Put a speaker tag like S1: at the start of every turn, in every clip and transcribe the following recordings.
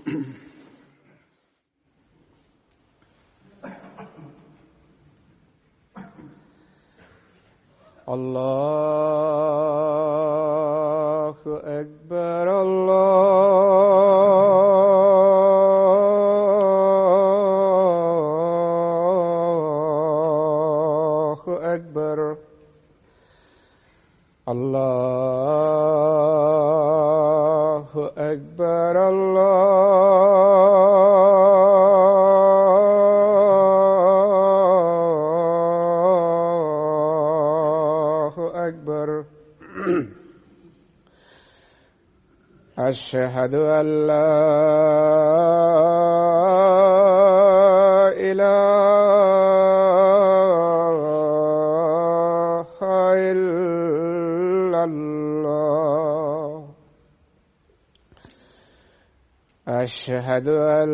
S1: الله أكبر الله أكبر الله أكبر الله أكبر أشهد أن لا إله إلا الله أشهد أن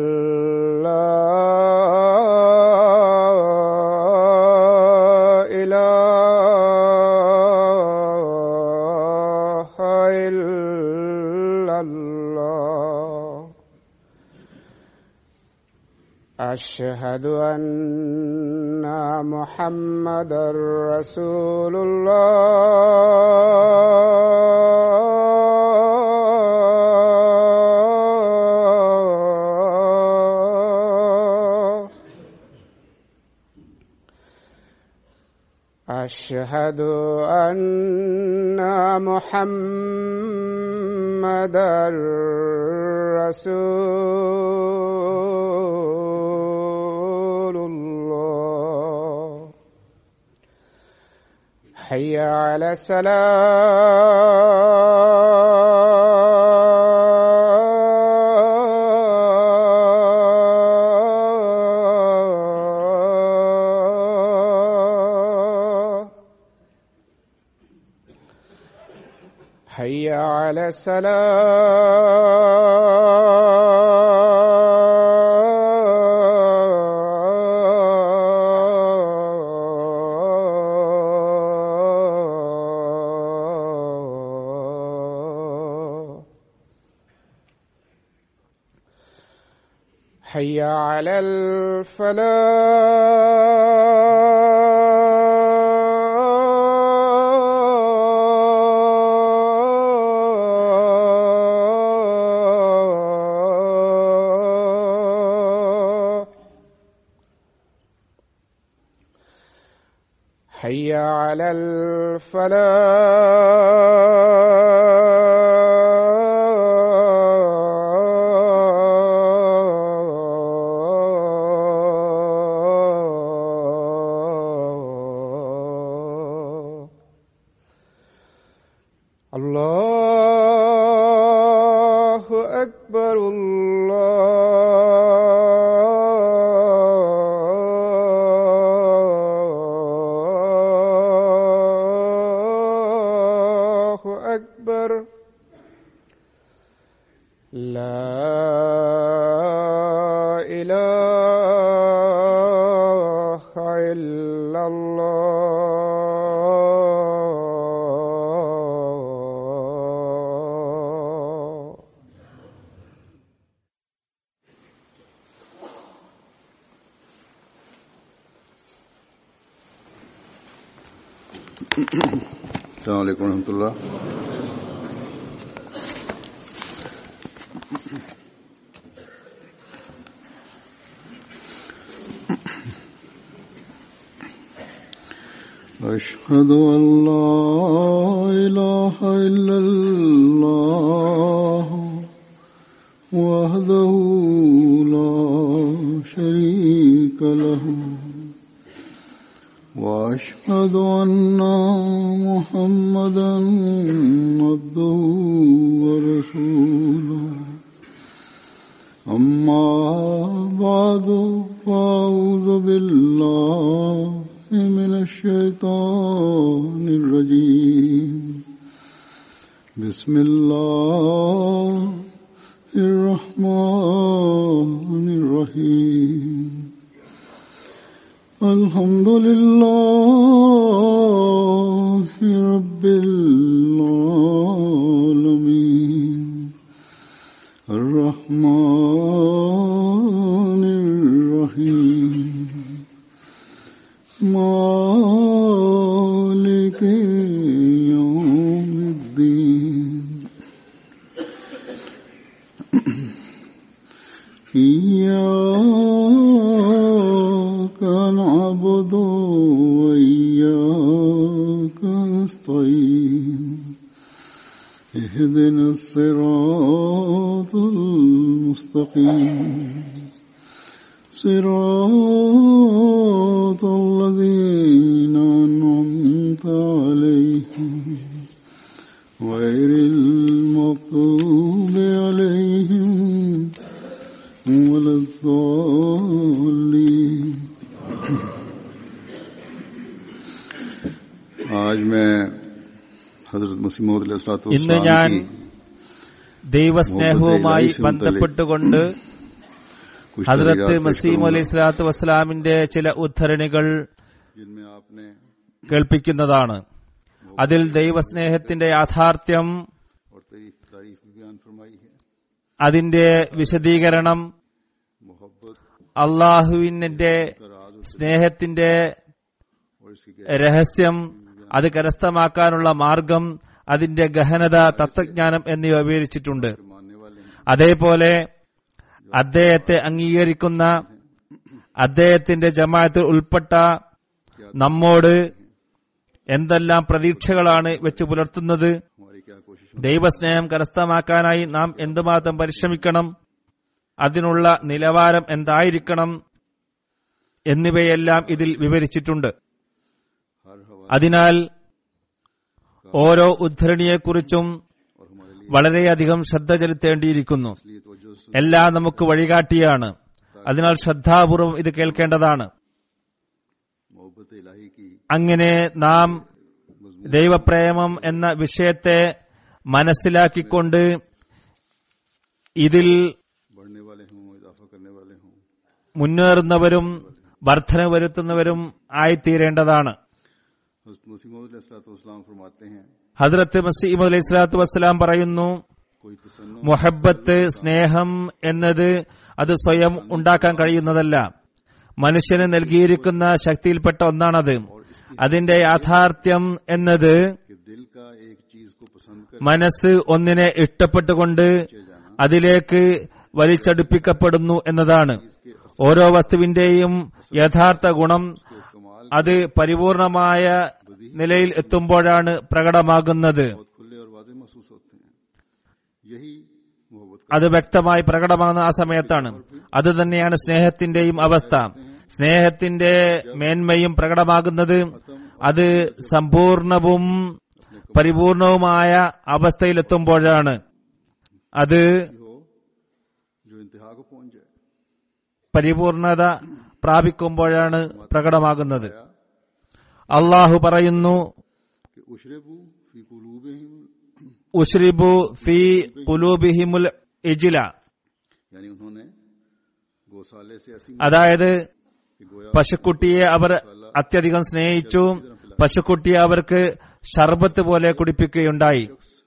S1: لا إله إلا الله أشهد أن محمدا رسول الله أشهد أن محمدا رسول الله حي على السلام حي على السلام حي على الفلاح حي على الفلاح الله أكبر الله أكبر لا إله إلا الله
S2: السلام عليكم ورحمة الله أشهد أن لا إله إلا الله وحده لا شريك له وأشهد أن محمدا عبده ورسوله أما بعد فأعوذ بالله من الشيطان الرجيم بسم الله الرحمن الرحيم الحمد لله رب العالمين الرحمن اهدنا الصراط المستقيم صراط الذين أنعمت عليهم غير المغضوب عليهم ولا الضالين आज मैं हजरत मसीह
S3: ഇന്ന് ഞാൻ ദൈവസ്നേഹവുമായി ബന്ധപ്പെട്ടുകൊണ്ട് ഹസ്രത്ത് മസീം അലൈഹി സ്വലാത്തു വസ്സലാമിന്റെ ചില ഉദ്ധരണികൾ
S2: जिनमें आपने
S3: കേൾപ്പിക്കുന്നതാണ് അതിൽ ദൈവസ്നേഹത്തിന്റെ യാഥാർത്ഥ്യം
S2: और तारीफ तारीफ भी बयान फरमाई है
S3: അതിന്റെ വിശദീകരണം
S2: मोहब्बत
S3: അള്ളാഹുവിന്റെ
S2: का राज
S3: സ്നേഹത്തിന്റെ
S2: और इसकी
S3: രഹസ്യം അത് കരസ്ഥമാക്കാനുള്ള മാർഗം അതിന്റെ ഗഹനത തത്വജ്ഞാനം എന്നിവ വിവരിച്ചിട്ടുണ്ട്
S2: के मानने वाले हैं
S3: അതേപോലെ അദ്ദേഹത്തെ അംഗീകരിക്കുന്ന അദ്ദേഹത്തിന്റെ ജമാഅത്തിൽ ഉൾപ്പെട്ട നമ്മോട് എന്തെല്ലാം പ്രതീക്ഷകളാണ് വെച്ച് പുലർത്തുന്നത്
S2: हमारी क्या कोशिश
S3: ദൈവസ്നേഹം കരസ്ഥമാക്കാനായി നാം എന്തുമാത്രം പരിശ്രമിക്കണം അതിനുള്ള നിലവാരം എന്തായിരിക്കണം എന്നിവയെല്ലാം ഇതിൽ വിവരിച്ചിട്ടുണ്ട്
S2: हर हवा
S3: അതിനാൽ ഓരോ ഉദ്ധരണിയെക്കുറിച്ചും
S2: और हमारे लिए
S3: വളരെയധികം ശ്രദ്ധ ചെലുത്തേണ്ടിയിരിക്കുന്നു
S2: इसलिए तवज्जो से
S3: എല്ലാം നമുക്ക് വഴികാട്ടിയാണ് അതിനാൽ ശ്രദ്ധാപൂർവം ഇത് കേൾക്കേണ്ടതാണ്
S2: मोहब्बत इलाही की
S3: അങ്ങനെ നാം ദൈവപ്രേമം എന്ന വിഷയത്തെ മനസ്സിലാക്കിക്കൊണ്ട് ഇതിൽ
S2: बढ़ने वाले हों इजाफा करने वाले हों
S3: മുന്നേറുന്നവരും വർധന വരുത്തുന്നവരും ആയിത്തീരേണ്ടതാണ്
S2: हज़रत मसीह मौदलाम फरमाते हैं
S3: ഹസ്രത്ത് മസീം അലൈഹി സ്വലാത്തു വസ്സലാം പറയുന്നു
S2: कोई तसन्नु
S3: മുഹബത്ത് സ്നേഹം എന്നത് അത് സ്വയം ഉണ്ടാക്കാൻ കഴിയുന്നതല്ല മനുഷ്യന് നൽകിയിരിക്കുന്ന ശക്തിയിൽപ്പെട്ട ഒന്നാണത് അതിന്റെ യാഥാർത്ഥ്യം എന്നത്
S2: कि दिल का एक चीज को पसंद कर
S3: മനസ്സ് ഒന്നിനെ ഇഷ്ടപ്പെട്ടുകൊണ്ട് അതിലേക്ക് വലിച്ചടുപ്പിക്കപ്പെടുന്നു എന്നതാണ് ഓരോ വസ്തുവിന്റെയും യഥാർത്ഥ ഗുണം
S2: कमाल
S3: അത് പരിപൂർണമായ നിലയിൽ എത്തുമ്പോഴാണ് പ്രകടമാകുന്നത്
S2: बहुत खुले और वादे महसूस होते हैं यही मोहब्बत
S3: അത് വ്യക്തമായി പ്രകടമാകുന്ന ആ സമയത്താണ് അത് തന്നെയാണ് സ്നേഹത്തിന്റെയും അവസ്ഥ സ്നേഹത്തിന്റെ മേന്മയും പ്രകടമാകുന്നത് അത് സമ്പൂർണവും പരിപൂർണവുമായ അവസ്ഥയിലെത്തുമ്പോഴാണ് അത്
S2: का हो जो इंतहा को पहुंच जाए
S3: പരിപൂർണത പ്രാപിക്കുമ്പോഴാണ് പ്രകടമാകുന്നത് അള്ളാഹു പറയുന്നു
S2: कि उशरबू फी कुलूबिहिम
S3: ഉഷ്രിബു ഫി കുലൂബിഹിമുൽ ഇജില
S2: यानी उन्होंने गौशाले से ऐसी
S3: അതായത്
S2: कि गोया
S3: പശുക്കുട്ടിയെ അവർ അത്യധികം സ്നേഹിച്ചു പശുക്കുട്ടിയെ അവർക്ക് ഷർബത്ത് പോലെ കുടിപ്പിക്കുകയുണ്ടായി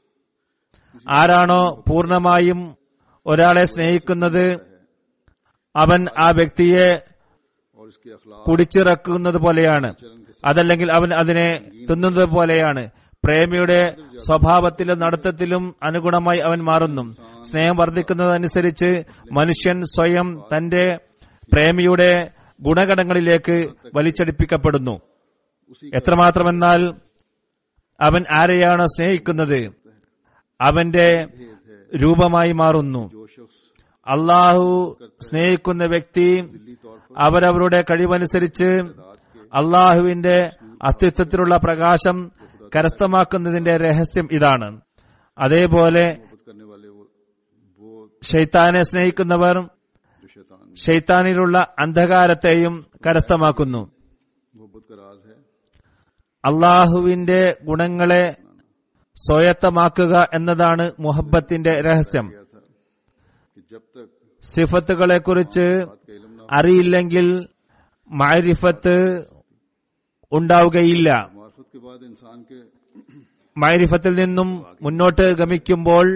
S3: ആരാണോ പൂർണമായും ഒരാളെ സ്നേഹിക്കുന്നത് അവൻ ആ വ്യക്തിയെ
S2: और इसके अखलाक
S3: കുടിച്ചിറക്കുന്നത് പോലെയാണ് അതല്ലെങ്കിൽ അവൻ അതിനെ തിന്നുന്നത് പോലെയാണ് പ്രേമിയുടെ സ്വഭാവത്തിലും നടത്തത്തിലും അനുഗുണമായി അവൻ മാറുന്നു സ്നേഹം വർദ്ധിക്കുന്നതനുസരിച്ച് മനുഷ്യൻ സ്വയം തന്റെ പ്രേമിയുടെ ഗുണഗണങ്ങളിലേക്ക് വലിച്ചടിപ്പിക്കപ്പെടുന്നു എത്രമാത്രമെന്നാൽ അവൻ ആരെയാണ് സ്നേഹിക്കുന്നത് അവന്റെ രൂപമായി മാറുന്നു
S2: जो शख्स
S3: അള്ളാഹു സ്നേഹിക്കുന്ന വ്യക്തി അവരവരുടെ കഴിവനുസരിച്ച് അള്ളാഹുവിന്റെ അസ്തിത്വത്തിലുള്ള പ്രകാശം കരസ്ഥമാക്കുന്നതിന്റെ രഹസ്യം ഇതാണ് അതേപോലെ
S2: मोहब्बत करने वाले वो वो
S3: ഷെയ്ത്താനെ സ്നേഹിക്കുന്നവർ
S2: जो शैतान
S3: ഷെയ്ത്താനിലുള്ള അന്ധകാരത്തെയും കരസ്ഥമാക്കുന്നു
S2: मोहब्बत का राज है
S3: അള്ളാഹുവിന്റെ ഗുണങ്ങളെ സ്വായത്തമാക്കുക എന്നതാണ് മുഹബത്തിന്റെ രഹസ്യം
S2: क्या था कि जब तक
S3: സിഫത്തുകളെക്കുറിച്ച്
S2: बात का इल्म ना
S3: അറിയില്ലെങ്കിൽ മാരിഫത്ത് ഉണ്ടാവുകയില്ല
S2: हो मार्फत के बाद इंसान के
S3: മാരിഫത്തിൽ നിന്നും മുന്നോട്ട് ഗമിക്കുമ്പോൾ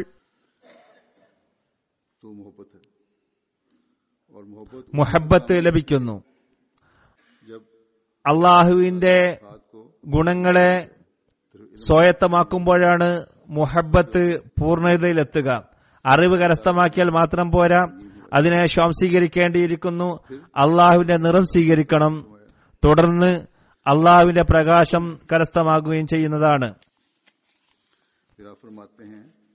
S2: तो मोहब्बत है और मोहब्बत
S3: മുഹബത്ത് ലഭിക്കുന്നു
S2: जब
S3: അള്ളാഹുവിന്റെ
S2: बात को
S3: ഗുണങ്ങളെ സ്വായത്തമാക്കുമ്പോഴാണ് മുഹബത്ത് പൂർണ്ണതയിലെത്തുക അറിവ് കരസ്ഥമാക്കിയാൽ മാത്രം പോരാ അതിനെ സ്വാംശീകരിക്കേണ്ടിയിരിക്കുന്നു അള്ളാഹുവിന്റെ നിറം സ്വീകരിക്കണം തുടർന്ന് അള്ളാഹുവിന്റെ പ്രകാശം കരസ്ഥമാകുകയും ചെയ്യുന്നതാണ്
S2: फिर आप फरमाते हैं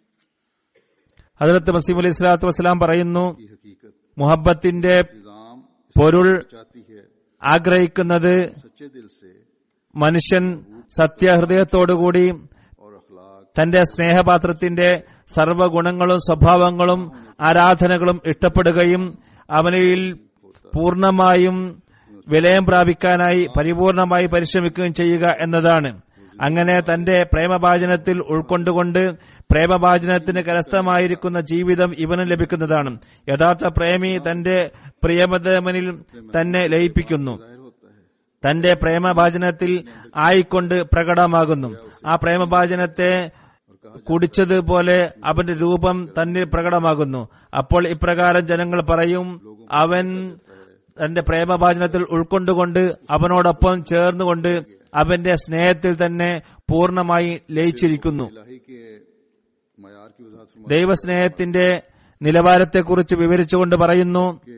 S3: ഹജറത്ത് മസീം അലൈഹി സ്വലാത്തു വസ്സലാം പറയുന്നു
S2: की हकीकत
S3: മുഹബത്തിന്റെ
S2: इंतजाम
S3: പൊരുൾ
S2: चाहती है
S3: ആഗ്രഹിക്കുന്നത്
S2: सच्चे दिल से
S3: മനുഷ്യൻ സത്യഹൃദയത്തോടുകൂടി
S2: और अखलाक
S3: തന്റെ സ്നേഹപാത്രത്തിന്റെ സർവ്വഗുണങ്ങളും സ്വഭാവങ്ങളും ആരാധനകളും ഇഷ്ടപ്പെടുകയും അവനിൽ പൂർണ്ണമായും വിലയം പ്രാപിക്കാനായി പരിപൂർണമായി പരിശ്രമിക്കുകയും ചെയ്യുക എന്നതാണ് അങ്ങനെ തന്റെ പ്രേമഭാജനത്തിൽ ഉൾക്കൊണ്ടുകൊണ്ട് പ്രേമഭാജനത്തിന് കരസ്ഥമായിരിക്കുന്ന ജീവിതം ഇവന് ലഭിക്കുന്നതാണ് യഥാർത്ഥ പ്രേമി തന്റെ പ്രിയമതമനിൽ തന്നെ ലയിപ്പിക്കുന്നു
S2: जाहिर होता है
S3: തന്റെ പ്രേമഭാജനത്തിൽ ആയിക്കൊണ്ട് പ്രകടമാകുന്നു ആ പ്രേമഭാജനത്തെ കുടിച്ചതുപോലെ അവന്റെ രൂപം തന്നിൽ പ്രകടമാകുന്നു അപ്പോൾ ഇപ്രകാരം ജനങ്ങൾ പറയും അവൻ തന്റെ പ്രേമഭാജനത്തിൽ ഉൾക്കൊണ്ടുകൊണ്ട് അവനോടൊപ്പം ചേർന്നുകൊണ്ട് അവന്റെ സ്നേഹത്തിൽ തന്നെ പൂർണ്ണമായി ലയിച്ചിരിക്കുന്നു
S2: इलाही के मैार की वजाहत फरमा
S3: ദൈവസ്നേഹത്തിന്റെ നിലവാരത്തെക്കുറിച്ച് വിവരിച്ചുകൊണ്ട് പറയുന്നു
S2: कि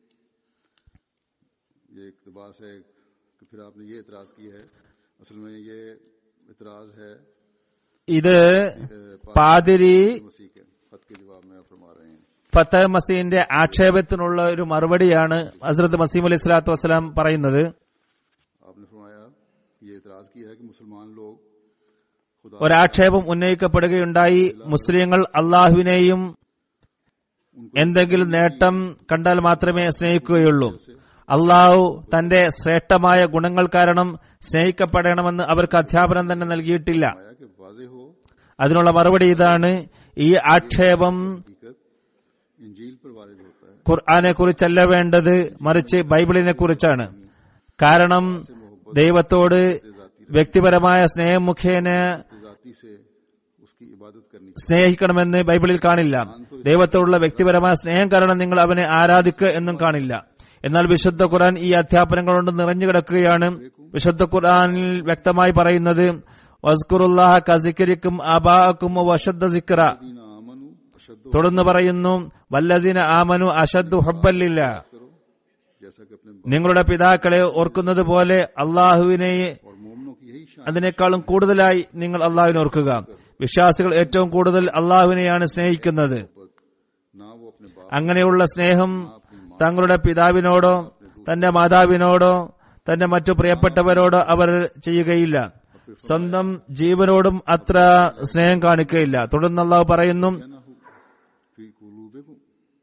S2: ये इकतबास है कि फिर आपने ये इतराज किया है असल में ये इतराज है
S3: ഇത്
S2: अ,
S3: പാതിരി
S2: मसीह के खत के जवाब में आप फरमा रहे हैं
S3: ഫത്തഹ് മസീന്റെ ആക്ഷേപത്തിനുള്ള ഒരു മറുപടിയാണ് ഹസ്രത്ത് മസീം അലൈഹി സ്വലാത്തു വസ്സലാം പറയുന്നത്
S2: आपने फरमाया ये इतराज किया है कि मुसलमान लोग खुदा
S3: ഒരാക്ഷേപം ഉന്നയിക്കപ്പെടുകയുണ്ടായി മുസ്ലിങ്ങൾ അള്ളാഹുവിനെയും എന്തെങ്കിലും നേട്ടം കണ്ടാൽ മാത്രമേ സ്നേഹിക്കുകയുള്ളൂ അള്ളാഹു തന്റെ ശ്രേഷ്ഠമായ ഗുണങ്ങൾ കാരണം സ്നേഹിക്കപ്പെടണമെന്ന് അവർക്ക് അധ്യാപനം തന്നെ നൽകിയിട്ടില്ല
S2: फरमाया कि वाजे हो
S3: അതിനുള്ള മറുപടി ഇതാണ് ഈ ആക്ഷേപം
S2: हकीकत इंजील पर वारिद होता है
S3: ഖുർആനെ കുറിച്ചല്ല വേണ്ടത് മറിച്ച് ബൈബിളിനെ കുറിച്ചാണ് കാരണം ദൈവത്തോട് വ്യക്തിപരമായ സ്നേഹം മുഖേന
S2: जाति से उसकी इबादत करनी
S3: സ്നേഹിക്കണമെന്ന് ബൈബിളിൽ കാണില്ല ദൈവത്തോടുള്ള വ്യക്തിപരമായ സ്നേഹം കാരണം നിങ്ങൾ അവനെ ആരാധിക്കുക എന്നും കാണില്ല എന്നാൽ വിശുദ്ധ ഖുർആൻ ഈ അധ്യാപനങ്ങൾ കൊണ്ട് നിറഞ്ഞു കിടക്കുകയാണ് വിശുദ്ധ ഖുർആനിൽ വ്യക്തമായി പറയുന്നത് വസ്കുറുല്ലാഹ കസിക്കരിക്കും അബാക്കും വശദ്ദ സിക്ര
S2: दीन आमनु अशद
S3: തുടർന്ന് പറയുന്നു വല്ലസീന ആമനു അഷദ്ദു ഹബ്ബല്ലില്ല
S2: करो जैसा कि अपने
S3: നിങ്ങളുടെ പിതാക്കളെ ഓർക്കുന്നത് പോലെ അള്ളാഹുവിനെ
S2: और मोमनों की यही शान
S3: അതിനേക്കാളും കൂടുതലായി നിങ്ങൾ അള്ളാഹുവിനെ ഓർക്കുക വിശ്വാസികൾ ഏറ്റവും കൂടുതൽ അള്ളാഹുവിനെയാണ് സ്നേഹിക്കുന്നത്
S2: ना वो अपने बाप
S3: അങ്ങനെയുള്ള സ്നേഹം തങ്ങളുടെ പിതാവിനോടോ തന്റെ മാതാവിനോടോ തന്റെ മറ്റു പ്രിയപ്പെട്ടവരോടോ അവർ ചെയ്യുകയില്ല സ്വന്തം ജീവനോടും അത്ര സ്നേഹം കാണിക്കുകയില്ല തുടർന്ന് അള്ളാഹു പറയുന്നു
S2: ना हो फी कुलूबिकुम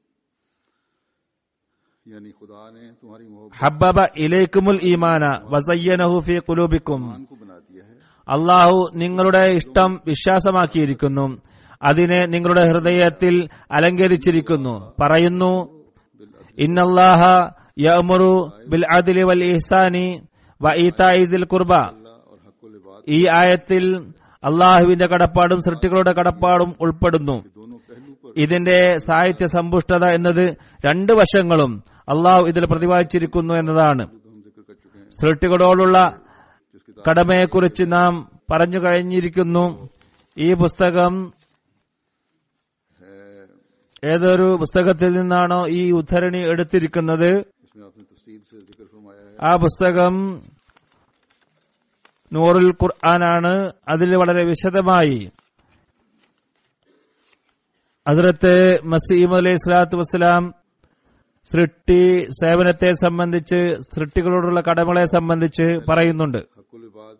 S2: यानी खुदा ने तुम्हारी मोहब्बत
S3: ഹബ്ബബ ഇലൈക്കുമുൽ ഈമാന വസയ്യനഹു ഫി കുലൂബിക്കും
S2: को बना दिया है
S3: അള്ളാഹു നിങ്ങളുടെ ഇഷ്ടം വിശ്വാസമാക്കിയിരിക്കുന്നു അതിനെ നിങ്ങളുടെ ഹൃദയത്തിൽ അലങ്കരിച്ചിരിക്കുന്നു പറയുന്നു ഇന്നല്ലാഹ യഅ്മുറു ബിൽ അദ്ലി വൽ ഇഹ്സാനി വ ഈതാഇ ദിൽ ഖുർബ
S2: अल्लाह और हकुल इबाद
S3: ഈ ആയത്തിൽ അള്ളാഹുവിന്റെ കടപ്പാടും സൃഷ്ടികളുടെ കടപ്പാടും ഉൾപ്പെടുന്നു
S2: दोनों पहलू पर
S3: ഇതിന്റെ സാഹിത്യ സമ്പുഷ്ടത എന്നത് രണ്ട് വശങ്ങളും അള്ളാഹു ഇതിൽ പ്രതിപാദിച്ചിരിക്കുന്നു എന്നതാണ്
S2: हम जिक्र कर चुके हैं
S3: സൃഷ്ടികളോടുള്ള
S2: जिसकी
S3: കടമയെക്കുറിച്ച് നാം പറഞ്ഞു കഴിഞ്ഞിരിക്കുന്നു ഈ പുസ്തകം
S2: है
S3: ഏതൊരു പുസ്തകത്തിൽ നിന്നാണോ ഈ ഉദ്ധരണി എടുത്തിരിക്കുന്നത്
S2: इसमें आपने तफसील से जिक्र फरमाया है
S3: ആ പുസ്തകം നൂറുൽ ഖുർആനാണ് അതിൽ വളരെ വിശദമായി ഹസ്രത്ത് മസീം അലൈഹി സ്വലാത്തു വസ്സലാം സൃഷ്ടി സേവനത്തെ സംബന്ധിച്ച് സൃഷ്ടികളോടുള്ള കടമകളെ സംബന്ധിച്ച് പറയുന്നുണ്ട്
S2: हकुल इबाद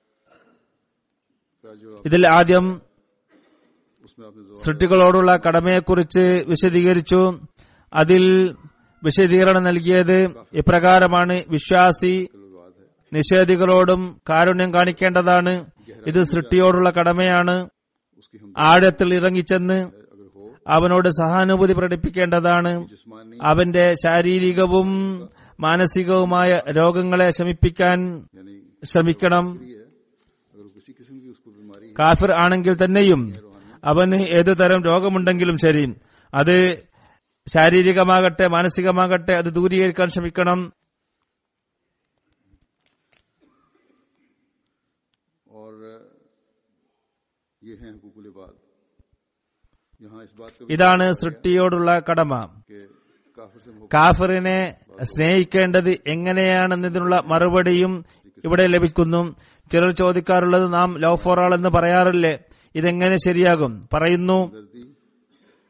S2: का जो आप-
S3: ഇതിൽ ആദ്യം
S2: उसमें आपने जवाब
S3: സൃഷ്ടികളോടുള്ള കടമയെക്കുറിച്ച് വിശദീകരിച്ചു അതിൽ വിശദീകരണം നൽകിയത് ഇപ്രകാരമാണ് വിശ്വാസി
S2: इबाद है
S3: നിഷേധികളോടും കാരുണ്യം കാണിക്കേണ്ടതാണ് ഇത് സൃഷ്ടിയോടുള്ള കടമയാണ്
S2: उसकी हम
S3: ആഴത്തിൽ ഇറങ്ങിച്ചെന്ന്
S2: अगर हो
S3: അവനോട് സഹാനുഭൂതി പ്രകടിപ്പിക്കേണ്ടതാണ്
S2: जिस्मानी
S3: അവന്റെ ശാരീരികവും മാനസികവുമായ രോഗങ്ങളെ ശമിപ്പിക്കാൻ
S2: यानी
S3: ശ്രമിക്കണം
S2: ये है अगर किसी किस्म की उसको बीमारी है
S3: കാഫിർ ആണെങ്കിൽ തന്നെയും അവന് ഏതു തരം രോഗമുണ്ടെങ്കിലും ശരി അത് ശാരീരികമാകട്ടെ മാനസികമാകട്ടെ അത് ദൂരീകരിക്കാൻ ശ്രമിക്കണം
S2: और ये है हकूकुल इबाद यहाँ इस बात का
S3: ഇതാണ് സൃഷ്ടിയോടുള്ള കടമ
S2: कि काफिर से मोहब्बत
S3: കാഫിറിനെ സ്നേഹിക്കേണ്ടത് എങ്ങനെയാണെന്നതിനുള്ള മറുപടിയും ഇവിടെ ലഭിക്കുന്നു ചിലർ ചോദിക്കാറുള്ളത് നാം ലവ് ഫോർ ആൾ എന്ന് പറയാറില്ലേ ഇതെങ്ങനെ ശരിയാകും പറയുന്നു
S2: दर्दी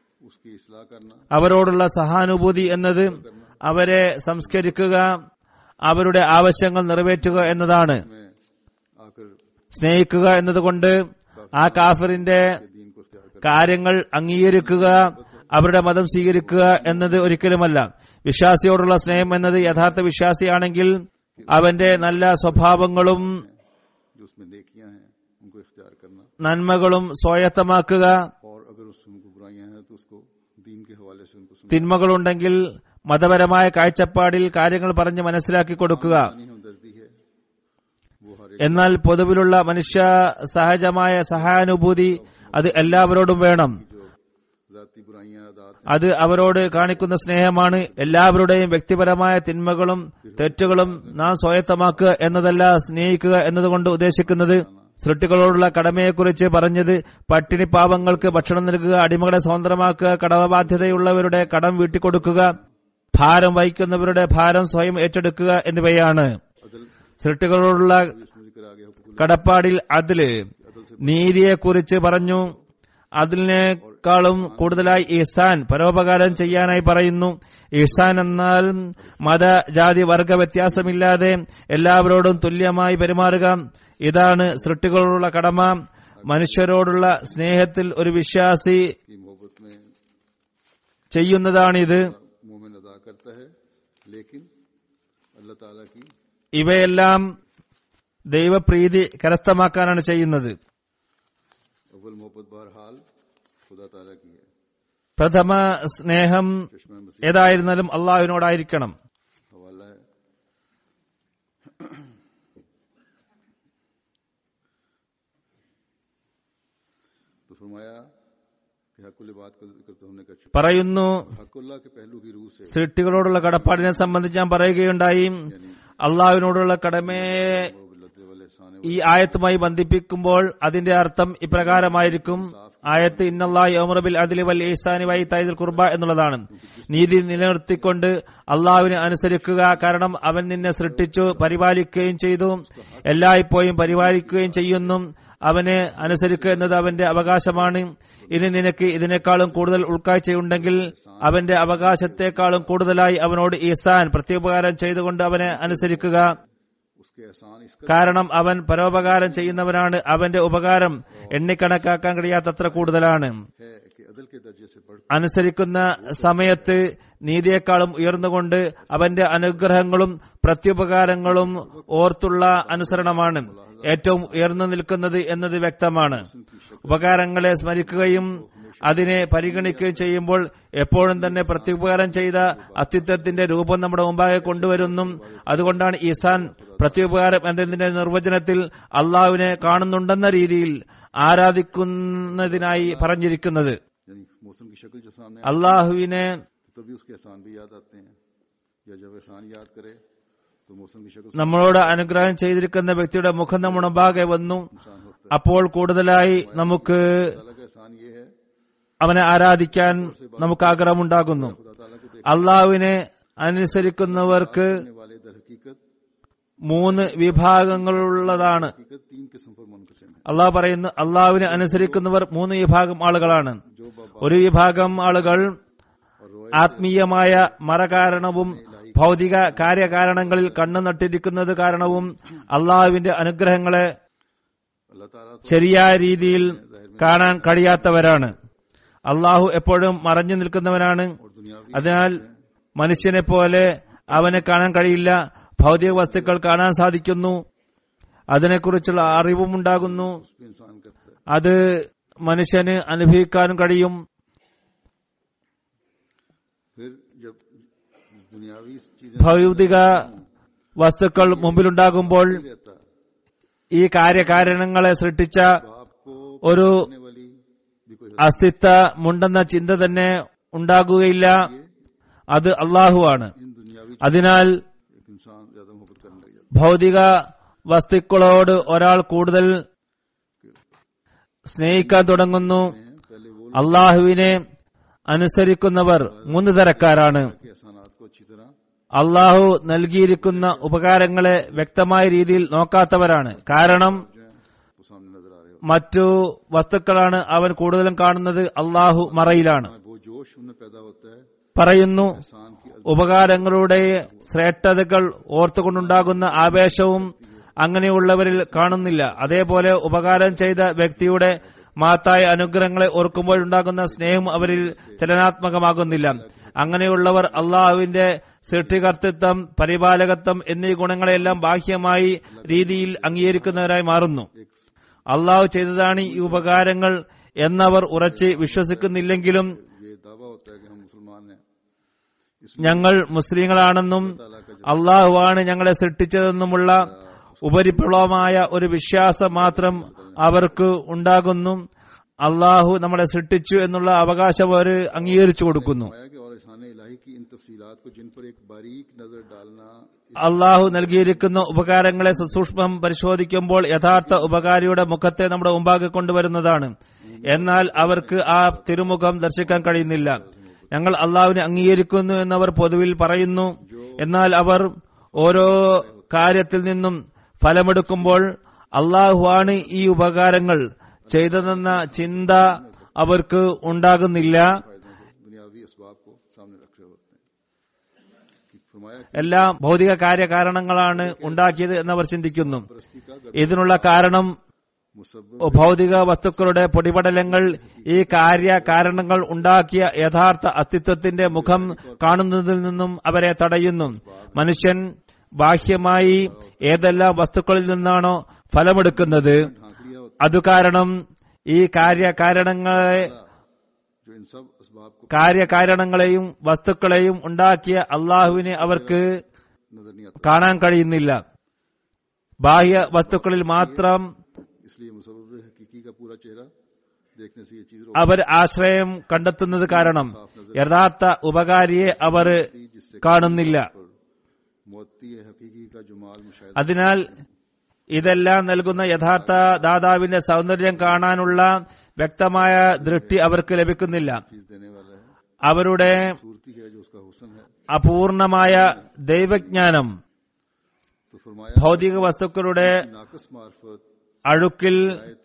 S2: उसकी इसलाह करना
S3: അവരോടുള്ള സഹാനുഭൂതി എന്നത് അവരെ സംസ്കരിക്കുക അവരുടെ ആവശ്യങ്ങൾ നിറവേറ്റുക എന്നതാണ്
S2: में आकर
S3: സ്നേഹിക്കുക എന്നതുകൊണ്ട് ആ കാഫിറിന്റെ
S2: दीन को इख्तियार करना
S3: കാര്യങ്ങൾ അംഗീകരിക്കുക അവരുടെ മതം സ്വീകരിക്കുക എന്നത് ഒരിക്കലുമല്ല വിശ്വാസിയോടുള്ള സ്നേഹം എന്നത് യഥാർത്ഥ വിശ്വാസിയാണെങ്കിൽ അവന്റെ നല്ല സ്വഭാവങ്ങളും
S2: जो उसमें नेकियां हैं उनको इख्तियार करना
S3: നന്മകളും സ്വായത്തമാക്കുക
S2: और अगर उसमें उनको बुराइयां हैं तो उसको दीन के हवाले से उनको सुनना
S3: തിന്മകളുണ്ടെങ്കിൽ മതപരമായ കാഴ്ചപ്പാടിൽ കാര്യങ്ങൾ പറഞ്ഞ് മനസ്സിലാക്കി കൊടുക്കുക
S2: नहीं हमदर्दी है वो हर एक
S3: എന്നാൽ പൊതുവിലുള്ള മനുഷ്യ സഹജമായ സഹാനുഭൂതി അത് എല്ലാവരോടും വേണം
S2: जो जाती बुराइयां आदात
S3: അത് അവരോട് കാണിക്കുന്ന സ്നേഹമാണ് എല്ലാവരുടെയും വ്യക്തിപരമായ തിന്മകളും തെറ്റുകളും നാം സ്വായത്തമാക്കുക എന്നതല്ല സ്നേഹിക്കുക എന്നതുകൊണ്ട് ഉദ്ദേശിക്കുന്നത് സൃഷ്ടികളോടുള്ള കടമയെക്കുറിച്ച് പറഞ്ഞത് പട്ടിണി പാവങ്ങൾക്ക് ഭക്ഷണം നൽകുക അടിമകളെ സ്വതന്ത്രമാക്കുക കടബാധ്യതയുള്ളവരുടെ കടം വീട്ടിക്കൊടുക്കുക ഭാരം വഹിക്കുന്നവരുടെ ഭാരം സ്വയം ഏറ്റെടുക്കുക എന്നിവയാണ്
S2: अदल
S3: സൃഷ്ടികളോടുള്ള
S2: इसमें जिक्र आ गया हुकूक
S3: കടപ്പാടിൽ അതില് നീതിയെക്കുറിച്ച് പറഞ്ഞു അതിനേക്കാളും കൂടുതലായി ഇഹ്സാൻ പരോപകാരം ചെയ്യാനായി പറയുന്നു ഇഹ്സാൻ എന്നാൽ മത ജാതി വർഗ വ്യത്യാസമില്ലാതെ എല്ലാവരോടും തുല്യമായി പെരുമാറുക ഇതാണ് സൃഷ്ടികളോടുള്ള കടമ മനുഷ്യരോടുള്ള സ്നേഹത്തിൽ ഒരു വിശ്വാസി
S2: की मोहब्बत में
S3: ചെയ്യുന്നതാണിത്
S2: मोमिन अदा करता है लेकिन अल्लाह ताला की
S3: ഇവയെല്ലാം ദൈവപ്രീതി കരസ്ഥമാക്കാനാണ് ചെയ്യുന്നത്
S2: अव्वल मोहब्बत बहरहाल खुदा ताला की है
S3: പ്രഥമ സ്നേഹം
S2: चश्मा मसीह
S3: ഏതായിരുന്നാലും അള്ളാഹുവിനോടായിരിക്കണം
S2: हवाला है तो फरमाया कि हकुल बात का जिक्र तो हमने कर चुका
S3: പറയുന്നു
S2: हकुल्ला के पहलू की रूह से
S3: സൃഷ്ടികളോടുള്ള കടപ്പാടിനെ സംബന്ധിച്ച് ഞാൻ പറയുകയുണ്ടായി അള്ളാഹുവിനോടുള്ള കടമയെ
S2: मोहब्बत वाले साने
S3: ഈ ആയത്തുമായി ബന്ധിപ്പിക്കുമ്പോൾ അതിന്റെ അർത്ഥം ഇപ്രകാരമായിരിക്കും ആയത്ത് ഇന്നല്ലാഹി അമറബിൽ അതിലി വൽ ഈസാനി വൈ തൈദുൽ കുർബ എന്നുള്ളതാണ് നീതി നിലനിർത്തിക്കൊണ്ട് അള്ളാഹുവിനെ അനുസരിക്കുക കാരണം അവൻ നിന്നെ സൃഷ്ടിച്ചു പരിപാലിക്കുകയും ചെയ്തു എല്ലായ്പ്പോഴും പരിപാലിക്കുകയും ചെയ്യുന്നു അവനെ അനുസരിക്കുക എന്നത് അവന്റെ അവകാശമാണ് ഇനി നിനക്ക് ഇതിനേക്കാളും കൂടുതൽ ഉൾക്കാഴ്ചയുണ്ടെങ്കിൽ അവന്റെ അവകാശത്തെക്കാളും കൂടുതലായി അവനോട് ഈസാൻ പ്രത്യുപകാരം ചെയ്തുകൊണ്ട് അവനെ അനുസരിക്കുക
S2: उसके एहसान इसका
S3: കാരണം അവൻ പരോപകാരം ചെയ്യുന്നവനാണ് അവന്റെ ഉപകാരം എണ്ണിക്കണക്കാക്കാൻ കഴിയാത്തത്ര കൂടുതലാണ്
S2: है कि अदल के दर्जे से बढ़
S3: അനുസരിക്കുന്ന സമയത്ത് നീതിയേക്കാളും ഉയർന്നുകൊണ്ട് അവന്റെ അനുഗ്രഹങ്ങളും പ്രത്യുപകാരങ്ങളും ഓർത്തുള്ള അനുസരണമാണ് ഏറ്റവും ഉയർന്നു നിൽക്കുന്നത് എന്നത് വ്യക്തമാണ് ഉപകാരങ്ങളെ സ്മരിക്കുകയും അതിനെ പരിഗണിക്കുകയും ചെയ്യുമ്പോൾ എപ്പോഴും തന്നെ പ്രത്യുപകാരം ചെയ്ത അസ്തിത്വത്തിന്റെ രൂപം നമ്മുടെ മുമ്പാകെ കൊണ്ടുവരുന്നു അതുകൊണ്ടാണ് ഈസാൻ പ്രത്യുപകാരം എന്നതിന്റെ നിർവചനത്തിൽ അള്ളാഹുവിനെ കാണുന്നുണ്ടെന്ന രീതിയിൽ ആരാധിക്കുന്നതിനായി പറഞ്ഞിരിക്കുന്നത്
S2: यानी मौसम की शक्ल जो सामने आए,
S3: അള്ളാഹുവിനെ
S2: तो तभी उसके एहसान भी याद आते हैं या जब एहसान याद करे तो मौसम की शक्ल
S3: നമ്മളോട് അനുഗ്രഹം ചെയ്തിരിക്കുന്ന വ്യക്തിയുടെ മുഖം നമ്മുടെ മുമ്പാകെ വന്നു
S2: इंसान होता
S3: അപ്പോൾ കൂടുതലായി നമുക്ക്
S2: है ताला का एहसान ये है
S3: അവനെ ആരാധിക്കാൻ നമുക്ക് ആഗ്രഹമുണ്ടാകുന്നു
S2: खुदा ताला को
S3: അള്ളാഹുവിനെ അനുസരിക്കുന്നവർക്ക്
S2: देखने वाले दर हकीकत
S3: മൂന്ന് വിഭാഗങ്ങളുള്ളതാണ്
S2: हकीकत तीन किस्म पर मुनकसिम है
S3: അള്ളാഹ് പറയുന്നു അള്ളാഹുവിനെ അനുസരിക്കുന്നവർ മൂന്ന് വിഭാഗം ആളുകളാണ്
S2: जो बाबा
S3: ഒരു വിഭാഗം ആളുകൾ
S2: और रोए
S3: ആത്മീയമായ മറകാരണവും ഭൗതിക കാര്യകാരണങ്ങളിൽ കണ്ണു നട്ടിരിക്കുന്നത് കാരണവും അള്ളാഹുവിന്റെ അനുഗ്രഹങ്ങളെ
S2: अल्लाह ताला तो
S3: ശരിയായ രീതിയിൽ കാണാൻ കഴിയാത്തവരാണ് അള്ളാഹു എപ്പോഴും മറഞ്ഞു നിൽക്കുന്നവനാണ്
S2: और दुनियावी
S3: അതിനാൽ മനുഷ്യനെ പോലെ അവനെ കാണാൻ കഴിയില്ല ഭൗതിക വസ്തുക്കൾ കാണാൻ സാധിക്കുന്നു അതിനെക്കുറിച്ചുള്ള അറിവും ഉണ്ടാകുന്നു
S2: उस पे इंसान करता है
S3: അത് മനുഷ്യന് അനുഭവിക്കാനും കഴിയും
S2: फिर जब दुनियावी चीजें
S3: ഭൗതിക വസ്തുക്കൾ മുമ്പിലുണ്ടാകുമ്പോൾ
S2: रहता
S3: ഈ കാര്യകാരണങ്ങളെ സൃഷ്ടിച്ച
S2: बाप को
S3: ഒരു
S2: करने वाली भी कोई
S3: അസ്തിത്വമുണ്ടെന്ന ചിന്ത തന്നെ ഉണ്ടാകുകയില്ല അത് അള്ളാഹുവാണ്
S2: इन दुनियावी
S3: അതിനാൽ
S2: एक इंसान ज्यादा मोहब्बत करने लग जाता
S3: ഭൗതിക വസ്തുക്കളോട് ഒരാൾ കൂടുതൽ സ്നേഹിക്കാൻ തുടങ്ങുന്നു
S2: है पहले वो
S3: അള്ളാഹുവിനെ അനുസരിക്കുന്നവർ മൂന്ന് തരക്കാരാണ്
S2: लोग के एहसानात को अच्छी तरह
S3: അള്ളാഹു നൽകിയിരിക്കുന്ന ഉപകാരങ്ങളെ വ്യക്തമായ രീതിയിൽ നോക്കാത്തവരാണ് കാരണം
S2: जो है वो सामने नजर आ रहे
S3: മറ്റു വസ്തുക്കളാണ് അവൻ കൂടുതലും കാണുന്നത് അള്ളാഹു മറയിലാണ്
S2: हो वो जोश
S3: പറയുന്നു
S2: इंसान की
S3: ഉപകാരങ്ങളുടെ ശ്രേഷ്ഠതകൾ ഓർത്തുകൊണ്ടുണ്ടാകുന്ന ആവേശവും അങ്ങനെയുള്ളവരിൽ കാണുന്നില്ല അതേപോലെ ഉപകാരം ചെയ്ത വ്യക്തിയുടെ മാത്തായ അനുഗ്രഹങ്ങളെ ഓർക്കുമ്പോഴുണ്ടാകുന്ന സ്നേഹം അവരിൽ ചലനാത്മകമാകുന്നില്ല അങ്ങനെയുള്ളവർ അള്ളാഹുവിന്റെ സൃഷ്ടികർത്തൃത്വം പരിപാലകത്വം എന്നീ ഗുണങ്ങളെല്ലാം ബാഹ്യമായി രീതിയിൽ അംഗീകരിക്കുന്നവരായി മാറുന്നു അള്ളാഹു ചെയ്തതാണ് ഈ ഉപകാരങ്ങൾ എന്നവർ ഉറച്ച് വിശ്വസിക്കുന്നില്ലെങ്കിലും
S2: ये दावा होता है कि हम मुसलमान हैं
S3: ഞങ്ങൾ മുസ്ലിങ്ങളാണെന്നും അള്ളാഹുവാണ് ഞങ്ങളെ സൃഷ്ടിച്ചതെന്നുമുള്ള ഉപരിപ്ലവമായ ഒരു വിശ്വാസം മാത്രം അവർക്ക് ഉണ്ടാകുന്നു അള്ളാഹു നമ്മളെ സൃഷ്ടിച്ചു എന്നുള്ള അവകാശം അവർ അംഗീകരിച്ചു കൊടുക്കുന്നു
S2: फरमाया कि और एहसान इलाही की इन तफसीलात को जिन पर एक बारीक नजर डालना
S3: അള്ളാഹു നൽകിയിരിക്കുന്ന ഉപകാരങ്ങളെ സസൂക്ഷ്മം പരിശോധിക്കുമ്പോൾ യഥാർത്ഥ ഉപകാരിയുടെ മുഖത്തെ നമ്മുടെ മുമ്പാകെ കൊണ്ടുവരുന്നതാണ് എന്നാൽ അവർക്ക് ആ തിരുമുഖം ദർശിക്കാൻ കഴിയുന്നില്ല ഞങ്ങൾ അള്ളാഹുവിനെ അംഗീകരിക്കുന്നു എന്നവർ പൊതുവിൽ പറയുന്നു എന്നാൽ അവർ ഓരോ കാര്യത്തിൽ നിന്നും ഫലമെടുക്കുമ്പോൾ അള്ളാഹുവാണ് ഈ ഉപകാരങ്ങൾ ചെയ്തതെന്ന ചിന്ത അവർക്ക് ഉണ്ടാകുന്നില്ല
S2: दुनियावी इसबाब को सामने रख रहे होते हैं कि फरमाया कि
S3: എല്ലാം ഭൗതിക കാര്യകാരണങ്ങളാണ് ഉണ്ടാക്കിയത് എന്നവർ ചിന്തിക്കുന്നു
S2: परस्ती का
S3: ഇതിനുള്ള കാരണം
S2: मुसब्ब
S3: ഭൗതിക വസ്തുക്കളുടെ പൊടിപടലങ്ങൾ ഈ കാര്യ കാരണങ്ങൾ ഉണ്ടാക്കിയ യഥാർത്ഥ അസ്തിത്വത്തിന്റെ മുഖം കാണുന്നതിൽ നിന്നും അവരെ തടയുന്നു മനുഷ്യൻ ബാഹ്യമായി ഏതെല്ലാം വസ്തുക്കളിൽ നിന്നാണോ ഫലമെടുക്കുന്നത്
S2: ढांकड़िया होता
S3: അതു കാരണം ഈ കാര്യകാരണങ്ങളെ
S2: जो इन सब इसबाब को
S3: കാര്യകാരണങ്ങളെയും വസ്തുക്കളെയും ഉണ്ടാക്കിയ അള്ളാഹുവിനെ അവർക്ക്
S2: नजर नहीं आता
S3: കാണാൻ കഴിയുന്നില്ല ബാഹ്യ വസ്തുക്കളിൽ മാത്രം
S2: इसलिए मुसब्ब हकीकी का पूरा चेहरा देखने से ये चीज
S3: അവർ ആശ്രയം കണ്ടെത്തുന്നത് കാരണം യഥാർത്ഥ ഉപകാരിയെ അവർ
S2: रोकती जिससे
S3: കാണുന്നില്ല
S2: पर मोती हकीकी का जुमाल मुशाहिद
S3: അതിനാൽ ഇതെല്ലാം നൽകുന്ന യഥാർത്ഥ ദാതാവിന്റെ സൗന്ദര്യം കാണാനുള്ള വ്യക്തമായ ദൃഷ്ടി അവർക്ക് ലഭിക്കുന്നില്ല
S2: फीस देने वाला है
S3: അവരുടെ
S2: सूरती है जो उसका हुसन है
S3: അപൂർണമായ ദൈവജ്ഞാനം
S2: तो फरमाया
S3: ഭൗതിക വസ്തുക്കളുടെ
S2: नाकस मार्फत
S3: അഴുക്കിൽ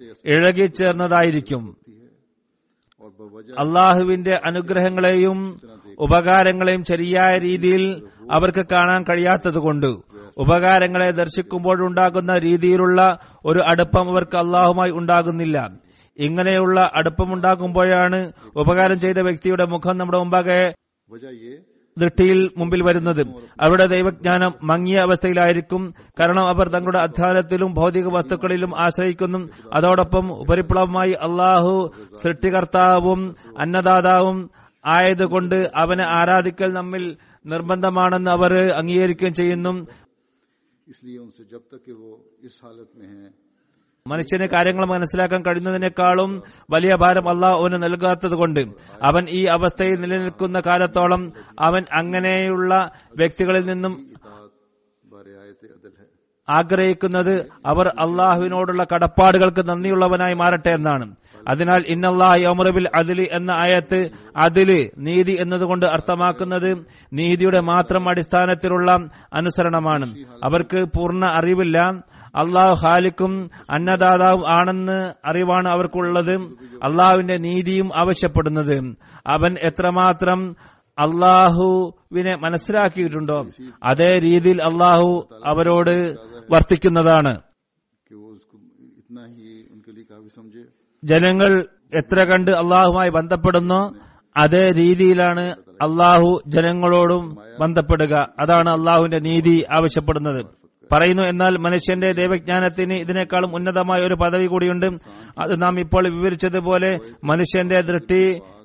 S3: ഇഴകിച്ചേർന്നതായിരിക്കും
S2: होती है और बवजह
S3: അള്ളാഹുവിന്റെ അനുഗ്രഹങ്ങളെയും ഉപകാരങ്ങളെയും ശരിയായ രീതിയിൽ അവർക്ക് കാണാൻ കഴിയാത്തതുകൊണ്ട് ഉപകാരങ്ങളെ ദർശിക്കുമ്പോഴുണ്ടാകുന്ന രീതിയിലുള്ള ഒരു അടുപ്പം അവർക്ക് അള്ളാഹുമായി ഉണ്ടാകുന്നില്ല ഇങ്ങനെയുള്ള അടുപ്പമുണ്ടാകുമ്പോഴാണ് ഉപകാരം ചെയ്ത വ്യക്തിയുടെ മുഖം നമ്മുടെ മുമ്പാകെ
S2: वजह ये
S3: ദൃഷ്ടിയിൽ മുമ്പിൽ വരുന്നത് അവരുടെ ദൈവജ്ഞാനം മങ്ങിയ അവസ്ഥയിലായിരിക്കും കാരണം അവർ തങ്ങളുടെ അധ്വാനത്തിലും ഭൗതിക വസ്തുക്കളിലും ആശ്രയിക്കുന്നു അതോടൊപ്പം ഉപരിപ്ലവമായി അള്ളാഹു സൃഷ്ടികർത്താവും അന്നദാതാവും ആയതുകൊണ്ട് അവനെ ആരാധിക്കൽ നമ്മിൽ നിർബന്ധമാണെന്ന് അവർ അംഗീകരിക്കുകയും ചെയ്യുന്നു
S2: इसलिए उनसे जब तक कि वो इस हालत में हैं
S3: മനുഷ്യന് കാര്യങ്ങൾ മനസ്സിലാക്കാൻ കഴിയുന്നതിനേക്കാളും വലിയ ഭാരം അള്ളാഹ് അവന് നൽകാത്തതുകൊണ്ട് അവൻ ഈ അവസ്ഥയിൽ നിലനിൽക്കുന്ന കാലത്തോളം അവൻ അങ്ങനെയുള്ള വ്യക്തികളിൽ നിന്നും
S2: इतात बारे आयत अदल है
S3: ആഗ്രഹിക്കുന്നത് അവർ അള്ളാഹുവിനോടുള്ള കടപ്പാടുകൾക്ക് നന്ദിയുള്ളവനായി മാറട്ടെ എന്നാണ് അതിനാൽ ഇന്നല്ലാഹി അമറുബിൽ അതില് എന്ന ആയത്ത് അതില് നീതി എന്നതുകൊണ്ട് അർത്ഥമാക്കുന്നത് നീതിയുടെ മാത്രം അടിസ്ഥാനത്തിലുള്ള അനുസരണമാണ് അവർക്ക് പൂർണ്ണ അറിവില്ല അള്ളാഹു ഹാലിക്കും അന്നദാതാവും ആണെന്ന് അറിവാണ് അവർക്കുള്ളത് അള്ളാഹുവിന്റെ നീതിയും ആവശ്യപ്പെടുന്നത് അവൻ എത്രമാത്രം അള്ളാഹുവിനെ മനസ്സിലാക്കിയിട്ടുണ്ടോ അതേ രീതിയിൽ അള്ളാഹു അവരോട് വർത്തിക്കുന്നതാണ്
S2: कि वो उसको इतना ही उनके लिए काफी समझे
S3: ജനങ്ങൾ എത്ര കണ്ട് അള്ളാഹുമായി ബന്ധപ്പെടുന്നോ അതേ രീതിയിലാണ് അള്ളാഹു ജനങ്ങളോടും ബന്ധപ്പെടുക അതാണ് അള്ളാഹുവിന്റെ നീതി ആവശ്യപ്പെടുന്നത് പറയുന്നു എന്നാൽ മനുഷ്യന്റെ ദൈവജ്ഞാനത്തിന് ഇതിനേക്കാളും ഉന്നതമായ ഒരു പദവി കൂടിയുണ്ട് അത് നാം ഇപ്പോൾ വിവരിച്ചതുപോലെ മനുഷ്യന്റെ ദൃഷ്ടി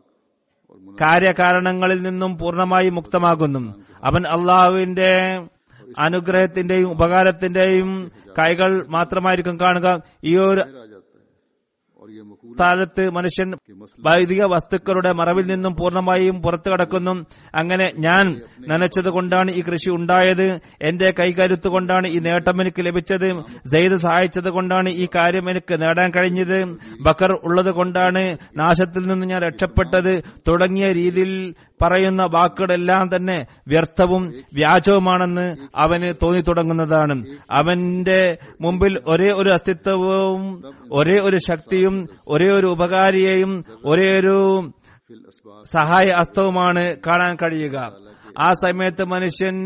S3: കാര്യകാരണങ്ങളിൽ നിന്നും പൂർണ്ണമായി മുക്തമാകുന്നു അവൻ അള്ളാഹുവിന്റെ അനുഗ്രഹത്തിന്റെയും ഉപകാരത്തിന്റെയും കൈകൾ മാത്രമായിരിക്കും കാണുക ഈ ഒരു
S2: आ जाता है और ये मकूल
S3: കാലത്ത് മനുഷ്യൻ വൈദിക വസ്തുക്കളുടെ മറവിൽ നിന്നും പൂർണ്ണമായും പുറത്തു കടക്കുന്നു അങ്ങനെ ഞാൻ നനച്ചത് കൊണ്ടാണ് ഈ കൃഷി ഉണ്ടായത് എന്റെ കൈകരുത്ത് കൊണ്ടാണ് ഈ നേട്ടം എനിക്ക് ലഭിച്ചത് സെയ്ദ് സഹായിച്ചത് കൊണ്ടാണ് ഈ കാര്യം എനിക്ക് നേടാൻ കഴിഞ്ഞത് ബക്കർ ഉള്ളത് കൊണ്ടാണ് നാശത്തിൽ നിന്ന് ഞാൻ രക്ഷപ്പെട്ടത് തുടങ്ങിയ രീതിയിൽ പറയുന്ന വാക്കുകളെല്ലാം തന്നെ വ്യർത്ഥവും വ്യാജവുമാണെന്ന് അവന് തോന്നി തുടങ്ങുന്നതാണ് അവന്റെ മുമ്പിൽ ഒരേ ഒരു അസ്തിത്വവും ഒരേ ഒരു ശക്തിയും ഒരേ ഒരു ഉപകാരിയെയും ഒരേ ഒരു
S2: फिल असबाब
S3: സഹായ അസ്തവുമാണ് കാണാൻ കഴിയുക ആ സമയത്ത് മനുഷ്യൻ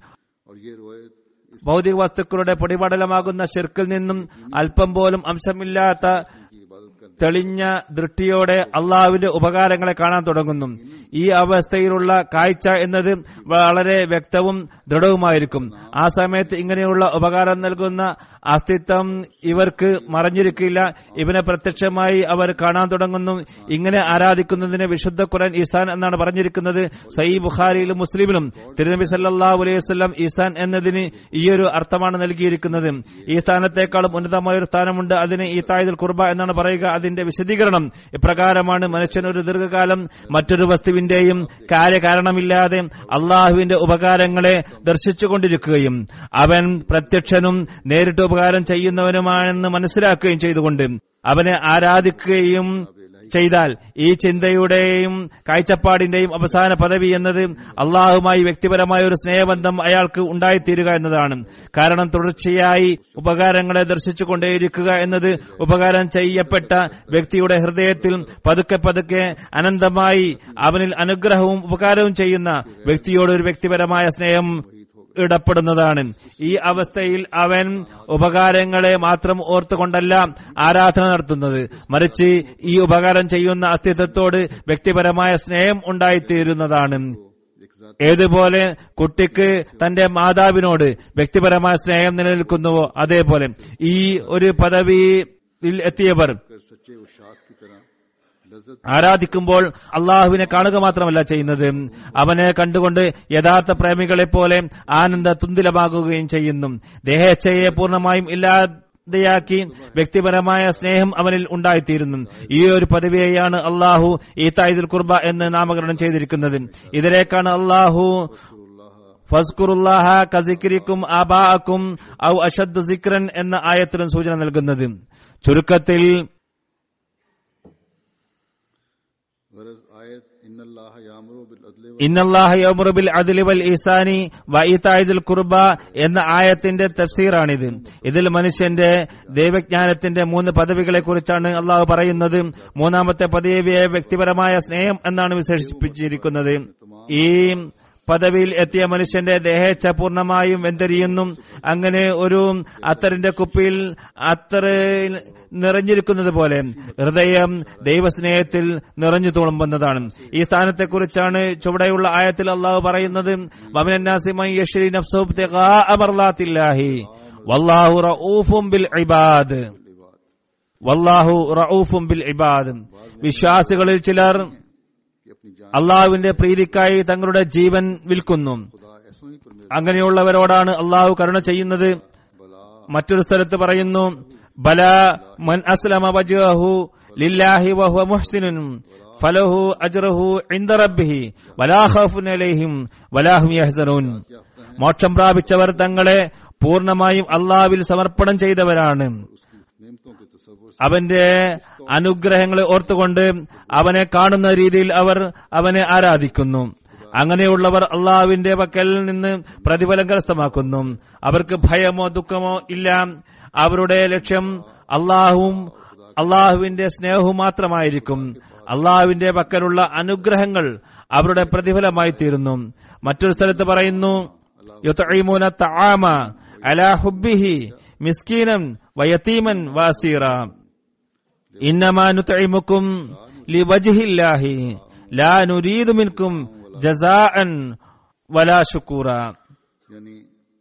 S2: और ये रोयत इस
S3: ഭൗതിക വസ്തുക്കളുടെ പൊടിപടലമാകുന്ന ഷിർക്കിൽ നിന്നും അല്പം പോലും അംശമില്ലാത്ത
S2: की इबादत करने
S3: തെളിഞ്ഞ ദൃഷ്ടിയോടെ അള്ളാഹുവിന്റെ ഉപകാരങ്ങളെ കാണാൻ തുടങ്ങുന്നു ഈ അവസ്ഥയിലുള്ള കാഴ്ച എന്നത് വളരെ വ്യക്തവും ദൃഢവുമായിരിക്കും ആ സമയത്ത് ഇങ്ങനെയുള്ള ഉപകാരം നൽകുന്ന അസ്തിത്വം ഇവർക്ക് മറഞ്ഞിരിക്കില്ല ഇവനെ പ്രത്യക്ഷമായി അവർ കാണാൻ തുടങ്ങുന്നു ഇങ്ങനെ ആരാധിക്കുന്നതിന് വിശുദ്ധ ഖുർആൻ ഈസാൻ എന്നാണ് പറഞ്ഞിരിക്കുന്നത് സൈ ബുഖാരിയിലും മുസ്ലിമിലും തിരുനബി സല്ലല്ലാഹു അലൈഹി വസല്ലം ഈസാൻ എന്നതിന് ഈയൊരു അർത്ഥമാണ് നൽകിയിരിക്കുന്നത് ഈ സ്ഥാനത്തേക്കാളും ഉന്നതമായ ഒരു സ്ഥാനമുണ്ട് അതിന് ഈ തായുൽ കുർബ എന്നാണ് പറയുക അതിന്റെ വിശദീകരണം ഇപ്രകാരമാണ് മനുഷ്യൻ ഒരു ദീർഘകാലം മറ്റൊരു വസ്തുവിന്റെയും കാര്യകാരണമില്ലാതെ അള്ളാഹുവിന്റെ ഉപകാരങ്ങളെ ദർശിച്ചുകൊണ്ടിരിക്കുകയും അവൻ പ്രത്യക്ഷനും നേരിട്ട് ഉപകാരം ചെയ്യുന്നവനുമാണെന്ന് മനസ്സിലാക്കുകയും ചെയ്തുകൊണ്ട് അവനെ ആരാധിക്കുകയും ചെയ്താൽ ഈ ചിന്തയുടെയും കാഴ്ചപ്പാടിന്റെയും അവസാന പദവി എന്നത് അള്ളാഹുമായി വ്യക്തിപരമായ ഒരു സ്നേഹബന്ധം അയാൾക്ക് ഉണ്ടായിത്തീരുക എന്നതാണ് കാരണം തുടർച്ചയായി ഉപകാരങ്ങളെ ദർശിച്ചുകൊണ്ടേയിരിക്കുക എന്നത് ഉപകാരം ചെയ്യപ്പെട്ട വ്യക്തിയുടെ ഹൃദയത്തിൽ പതുക്കെ പതുക്കെ അനന്തമായി അവനിൽ അനുഗ്രഹവും ഉപകാരവും ചെയ്യുന്ന വ്യക്തിയോട് ഒരു വ്യക്തിപരമായ സ്നേഹം ഇടപെടുന്നതാണ് ഈ അവസ്ഥയിൽ അവൻ ഉപകാരങ്ങളെ മാത്രം ഓർത്തുകൊണ്ടല്ല ആരാധന നടത്തുന്നത് മറിച്ച് ഈ ഉപകാരം ചെയ്യുന്ന അസ്തിത്വത്തോട് വ്യക്തിപരമായ സ്നേഹം ഉണ്ടായിത്തീരുന്നതാണ്
S2: एक जात
S3: ഏതുപോലെ കുട്ടിക്ക് തന്റെ മാതാവിനോട് വ്യക്തിപരമായ സ്നേഹം നിലനിൽക്കുന്നുവോ അതേപോലെ ഈ ഒരു പദവിയിൽ എത്തിയവർ
S2: कर सच्चे उशाक की तरह लज्जत
S3: ആരാധിക്കുമ്പോൾ അള്ളാഹുവിനെ കാണുക മാത്രമല്ല ചെയ്യുന്നത് അവനെ കണ്ടുകൊണ്ട് യഥാർത്ഥ പ്രേമികളെ പോലെ ആനന്ദ തുന്തിലമാകുകയും ചെയ്യുന്നു ദേഹേച്ഛയെ പൂർണ്ണമായും ഇല്ലാതെയാക്കി വ്യക്തിപരമായ സ്നേഹം അവനിൽ ഉണ്ടായിത്തീരുന്നു ഈ ഒരു പദവിയെയാണ് അള്ളാഹു ഈ തായിദുൽ കുർബ എന്ന് നാമകരണം ചെയ്തിരിക്കുന്നത് ഇതിലേക്കാണ് അള്ളാഹു ഫസ്കുറുല്ലാഹ കസിക്രിക്കും ആബാഅക്കും ഔ അഷദ് സിക്രൻ എന്ന ആയത്തിലും സൂചന നൽകുന്നത് ചുരുക്കത്തിൽ
S2: गरज आयत इन अल्लाह यामरो बिल अदले व
S3: ഇന്നല്ലാഹ യൗമുറു ബിൽ അദ്ലി വൽ ഈസാനി വ ഈതാഇദിൽ ഖുർബ എന്ന ആയത്തിന്റെ തഫ്സീറാണിത് ഇതിൽ മനുഷ്യന്റെ ദൈവജ്ഞാനത്തിന്റെ മൂന്ന് പദവികളെ കുറിച്ചാണ് അള്ളാഹു പറയുന്നത് മൂന്നാമത്തെ പദവിയെ വ്യക്തിപരമായ സ്നേഹം എന്നാണ് വിശേഷിപ്പിച്ചിരിക്കുന്നത് ഈ പദവിയിൽ എത്തിയ മനുഷ്യന്റെ ദേഹേച്ഛ പൂർണ്ണമായും വെന്തരിയുന്നു അങ്ങനെ ഒരു അത്തറിന്റെ കുപ്പിയിൽ അത്തർ നിറഞ്ഞിരിക്കുന്നത് പോലെ ഹൃദയം ദൈവസ്നേഹത്തിൽ നിറഞ്ഞു തുളുമ്പുന്നതാണ് ഈ സ്ഥാനത്തെക്കുറിച്ചാണ് ചുവടെയുള്ള ആയത്തിൽ അള്ളാഹു പറയുന്നത് വമിനന്നാസിമൻ യശ്രി നഫ്സുഹു ഇബ്തിഗാഅ മർളാത്തില്ലാഹി വല്ലാഹു റഊഫും ബിൽ ഇബാദ് വല്ലാഹു റഊഫും ബിൽ ഇബാദ് വിശ്വാസികളിൽ ചിലർ
S2: कि अपनी जान
S3: അള്ളാഹുവിന്റെ പ്രീതിക്കായി തങ്ങളുടെ ജീവൻ വിൽക്കുന്നു
S2: खुदा ऐसों ही पर मेरे
S3: അങ്ങനെയുള്ളവരോടാണ് അള്ളാഹു കരുണ ചെയ്യുന്നത്
S2: बला
S3: മറ്റൊരു സ്ഥലത്ത് പറയുന്നു ബല മൻ അസ്ലമ വജ്ഹഹു ലില്ലാഹി വഹുവ മുഹ്സിനുൻ ഫലഹു അജ്റഹു ഇൻദ റബ്ബിഹി വലാ ഖൗഫുൻ അലൈഹിം വലാ ഹും യഹ്സനൂൻ മോക്ഷം പ്രാപിച്ചവർ തങ്ങളെ പൂർണ്ണമായും അള്ളാഹുവിൽ സമർപ്പണം ചെയ്തവരാണ്
S2: उसकी नेमतों के तस्वुर से
S3: അവന്റെ അനുഗ്രഹങ്ങളെ ഓർത്തുകൊണ്ട് അവനെ കാണുന്ന രീതിയിൽ അവർ അവനെ ആരാധിക്കുന്നു അങ്ങനെയുള്ളവർ അള്ളാഹുവിന്റെ പക്കൽ നിന്ന് പ്രതിഫലം കരസ്ഥമാക്കുന്നു അവർക്ക് ഭയമോ ദുഃഖമോ ഇല്ല അവരുടെ ലക്ഷ്യം അള്ളാഹുവും അള്ളാഹുവിന്റെ സ്നേഹവും മാത്രമായിരിക്കും അള്ളാഹുവിന്റെ പക്കലുള്ള അനുഗ്രഹങ്ങൾ അവരുടെ പ്രതിഫലമായി തീരുന്നു മറ്റൊരു സ്ഥലത്ത് പറയുന്നു യുത്തഈമൂന തആമ അലാ ഹുബ്ബിഹി മിസ്കീനൻ വയതീമൻ വാസീറ ഇന്നമാ നുത്ഇമുക്കും ലിവജ്ഹില്ലാഹി ലാ നുരീദു മിൻകും ജസാഅൻ വലാ ശുക്കൂറ
S2: यानी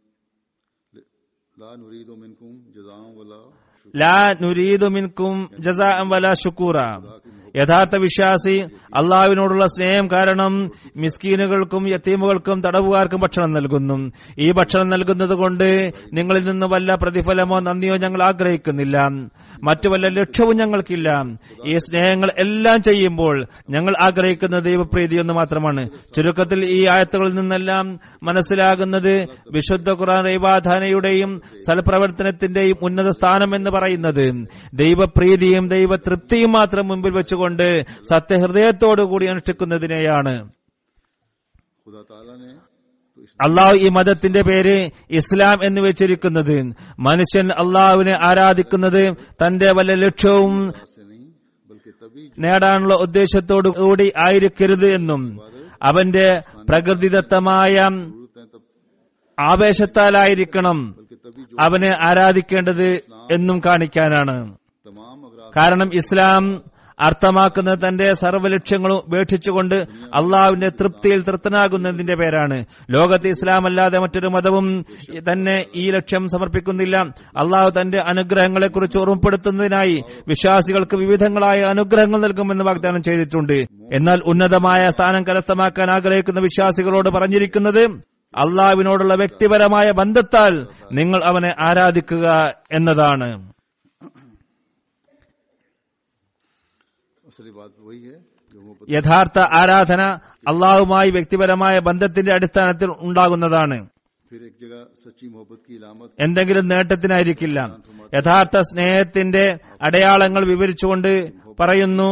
S2: ला नुरीदो मिनकुम जजाओ वला शुक्र
S3: ലാ നുരീദു മിൻകും ജസാഅൻ വലാ ശുക്കൂറ യഥാർത്ഥ വിശ്വാസി അള്ളാഹുവിനോടുള്ള സ്നേഹം കാരണം മിസ്കീനുകൾക്കും യത്തീമുകൾക്കും തടവുകാർക്കും ഭക്ഷണം നൽകുന്നു ഈ ഭക്ഷണം നൽകുന്നത് കൊണ്ട് നിങ്ങളിൽ നിന്ന് വല്ല പ്രതിഫലമോ നന്ദിയോ ഞങ്ങൾ ആഗ്രഹിക്കുന്നില്ല മറ്റു വല്ല ലക്ഷ്യവും ഞങ്ങൾക്കില്ല ഈ സ്നേഹങ്ങൾ എല്ലാം ചെയ്യുമ്പോൾ ഞങ്ങൾ ആഗ്രഹിക്കുന്ന ദൈവപ്രീതിയൊന്ന് മാത്രമാണ് ചുരുക്കത്തിൽ ഈ ആയത്തുകളിൽ നിന്നെല്ലാം മനസ്സിലാകുന്നത് വിശുദ്ധ ഖുർആൻ ദൈവാധാനയുടെയും സൽപ്രവർത്തനത്തിന്റെയും ഉന്നത സ്ഥാനം എന്ന് പറയുന്നത് ദൈവപ്രീതിയും ദൈവതൃപ്തിയും മാത്രം മുമ്പിൽ വെച്ചുകൊണ്ട് സത്യഹൃദയത്തോടുകൂടി അനുഷ്ഠിക്കുന്നതിനെയാണ്
S2: खुदा ताला ने तो इस
S3: അള്ളാഹു ഈ മതത്തിന്റെ പേര് ഇസ്ലാം എന്ന് വെച്ചിരിക്കുന്നത് മനുഷ്യൻ അള്ളാഹുവിനെ ആരാധിക്കുന്നത് തന്റെ വല്ല ലക്ഷ്യവും
S2: से नहीं बल्कि तभी
S3: നേടാനുള്ള ഉദ്ദേശത്തോടു കൂടി ആയിരിക്കരുത് എന്നും അവന്റെ പ്രകൃതിദത്തമായ
S2: जरूरत है तब
S3: ആവേശത്താലായിരിക്കണം
S2: बल्कि तभी जो
S3: അവനെ ആരാധിക്കേണ്ടത് എന്നും കാണിക്കാനാണ്
S2: तमाम अगर
S3: കാരണം ഇസ്ലാം അർത്ഥമാക്കുന്നത് തന്റെ സർവ്വലക്ഷ്യങ്ങളും ഉപേക്ഷിച്ചുകൊണ്ട് അള്ളാഹുവിന്റെ തൃപ്തിയിൽ തൃപ്തനാകുന്നതിന്റെ പേരാണ് ലോകത്ത് ഇസ്ലാം അല്ലാതെ മറ്റൊരു മതവും തന്നെ ഈ ലക്ഷ്യം സമർപ്പിക്കുന്നില്ല അള്ളാഹു തന്റെ അനുഗ്രഹങ്ങളെക്കുറിച്ച് ഓർമ്മപ്പെടുത്തുന്നതിനായി വിശ്വാസികൾക്ക് വിവിധങ്ങളായ അനുഗ്രഹങ്ങൾ നൽകുമെന്ന് വാഗ്ദാനം ചെയ്തിട്ടുണ്ട് എന്നാൽ ഉന്നതമായ സ്ഥാനം കരസ്ഥമാക്കാൻ ആഗ്രഹിക്കുന്ന വിശ്വാസികളോട് പറഞ്ഞിരിക്കുന്നത് അള്ളാഹുവിനോടുള്ള വ്യക്തിപരമായ ബന്ധത്താൽ നിങ്ങൾ അവനെ ആരാധിക്കുക എന്നതാണ്
S2: असली बात वही है जो मोहब्बत
S3: യഥാർത്ഥ ആരാധന അള്ളാഹുമായി വ്യക്തിപരമായ ബന്ധത്തിന്റെ അടിസ്ഥാനത്തിൽ ഉണ്ടാകുന്നതാണ്
S2: फिर एक जगह सच्ची मोहब्बत की इलामत
S3: എന്തെങ്കിലും നേട്ടത്തിനായിരിക്കില്ല യഥാർത്ഥ സ്നേഹത്തിന്റെ അടയാളങ്ങൾ വിവരിച്ചുകൊണ്ട് പറയുന്നു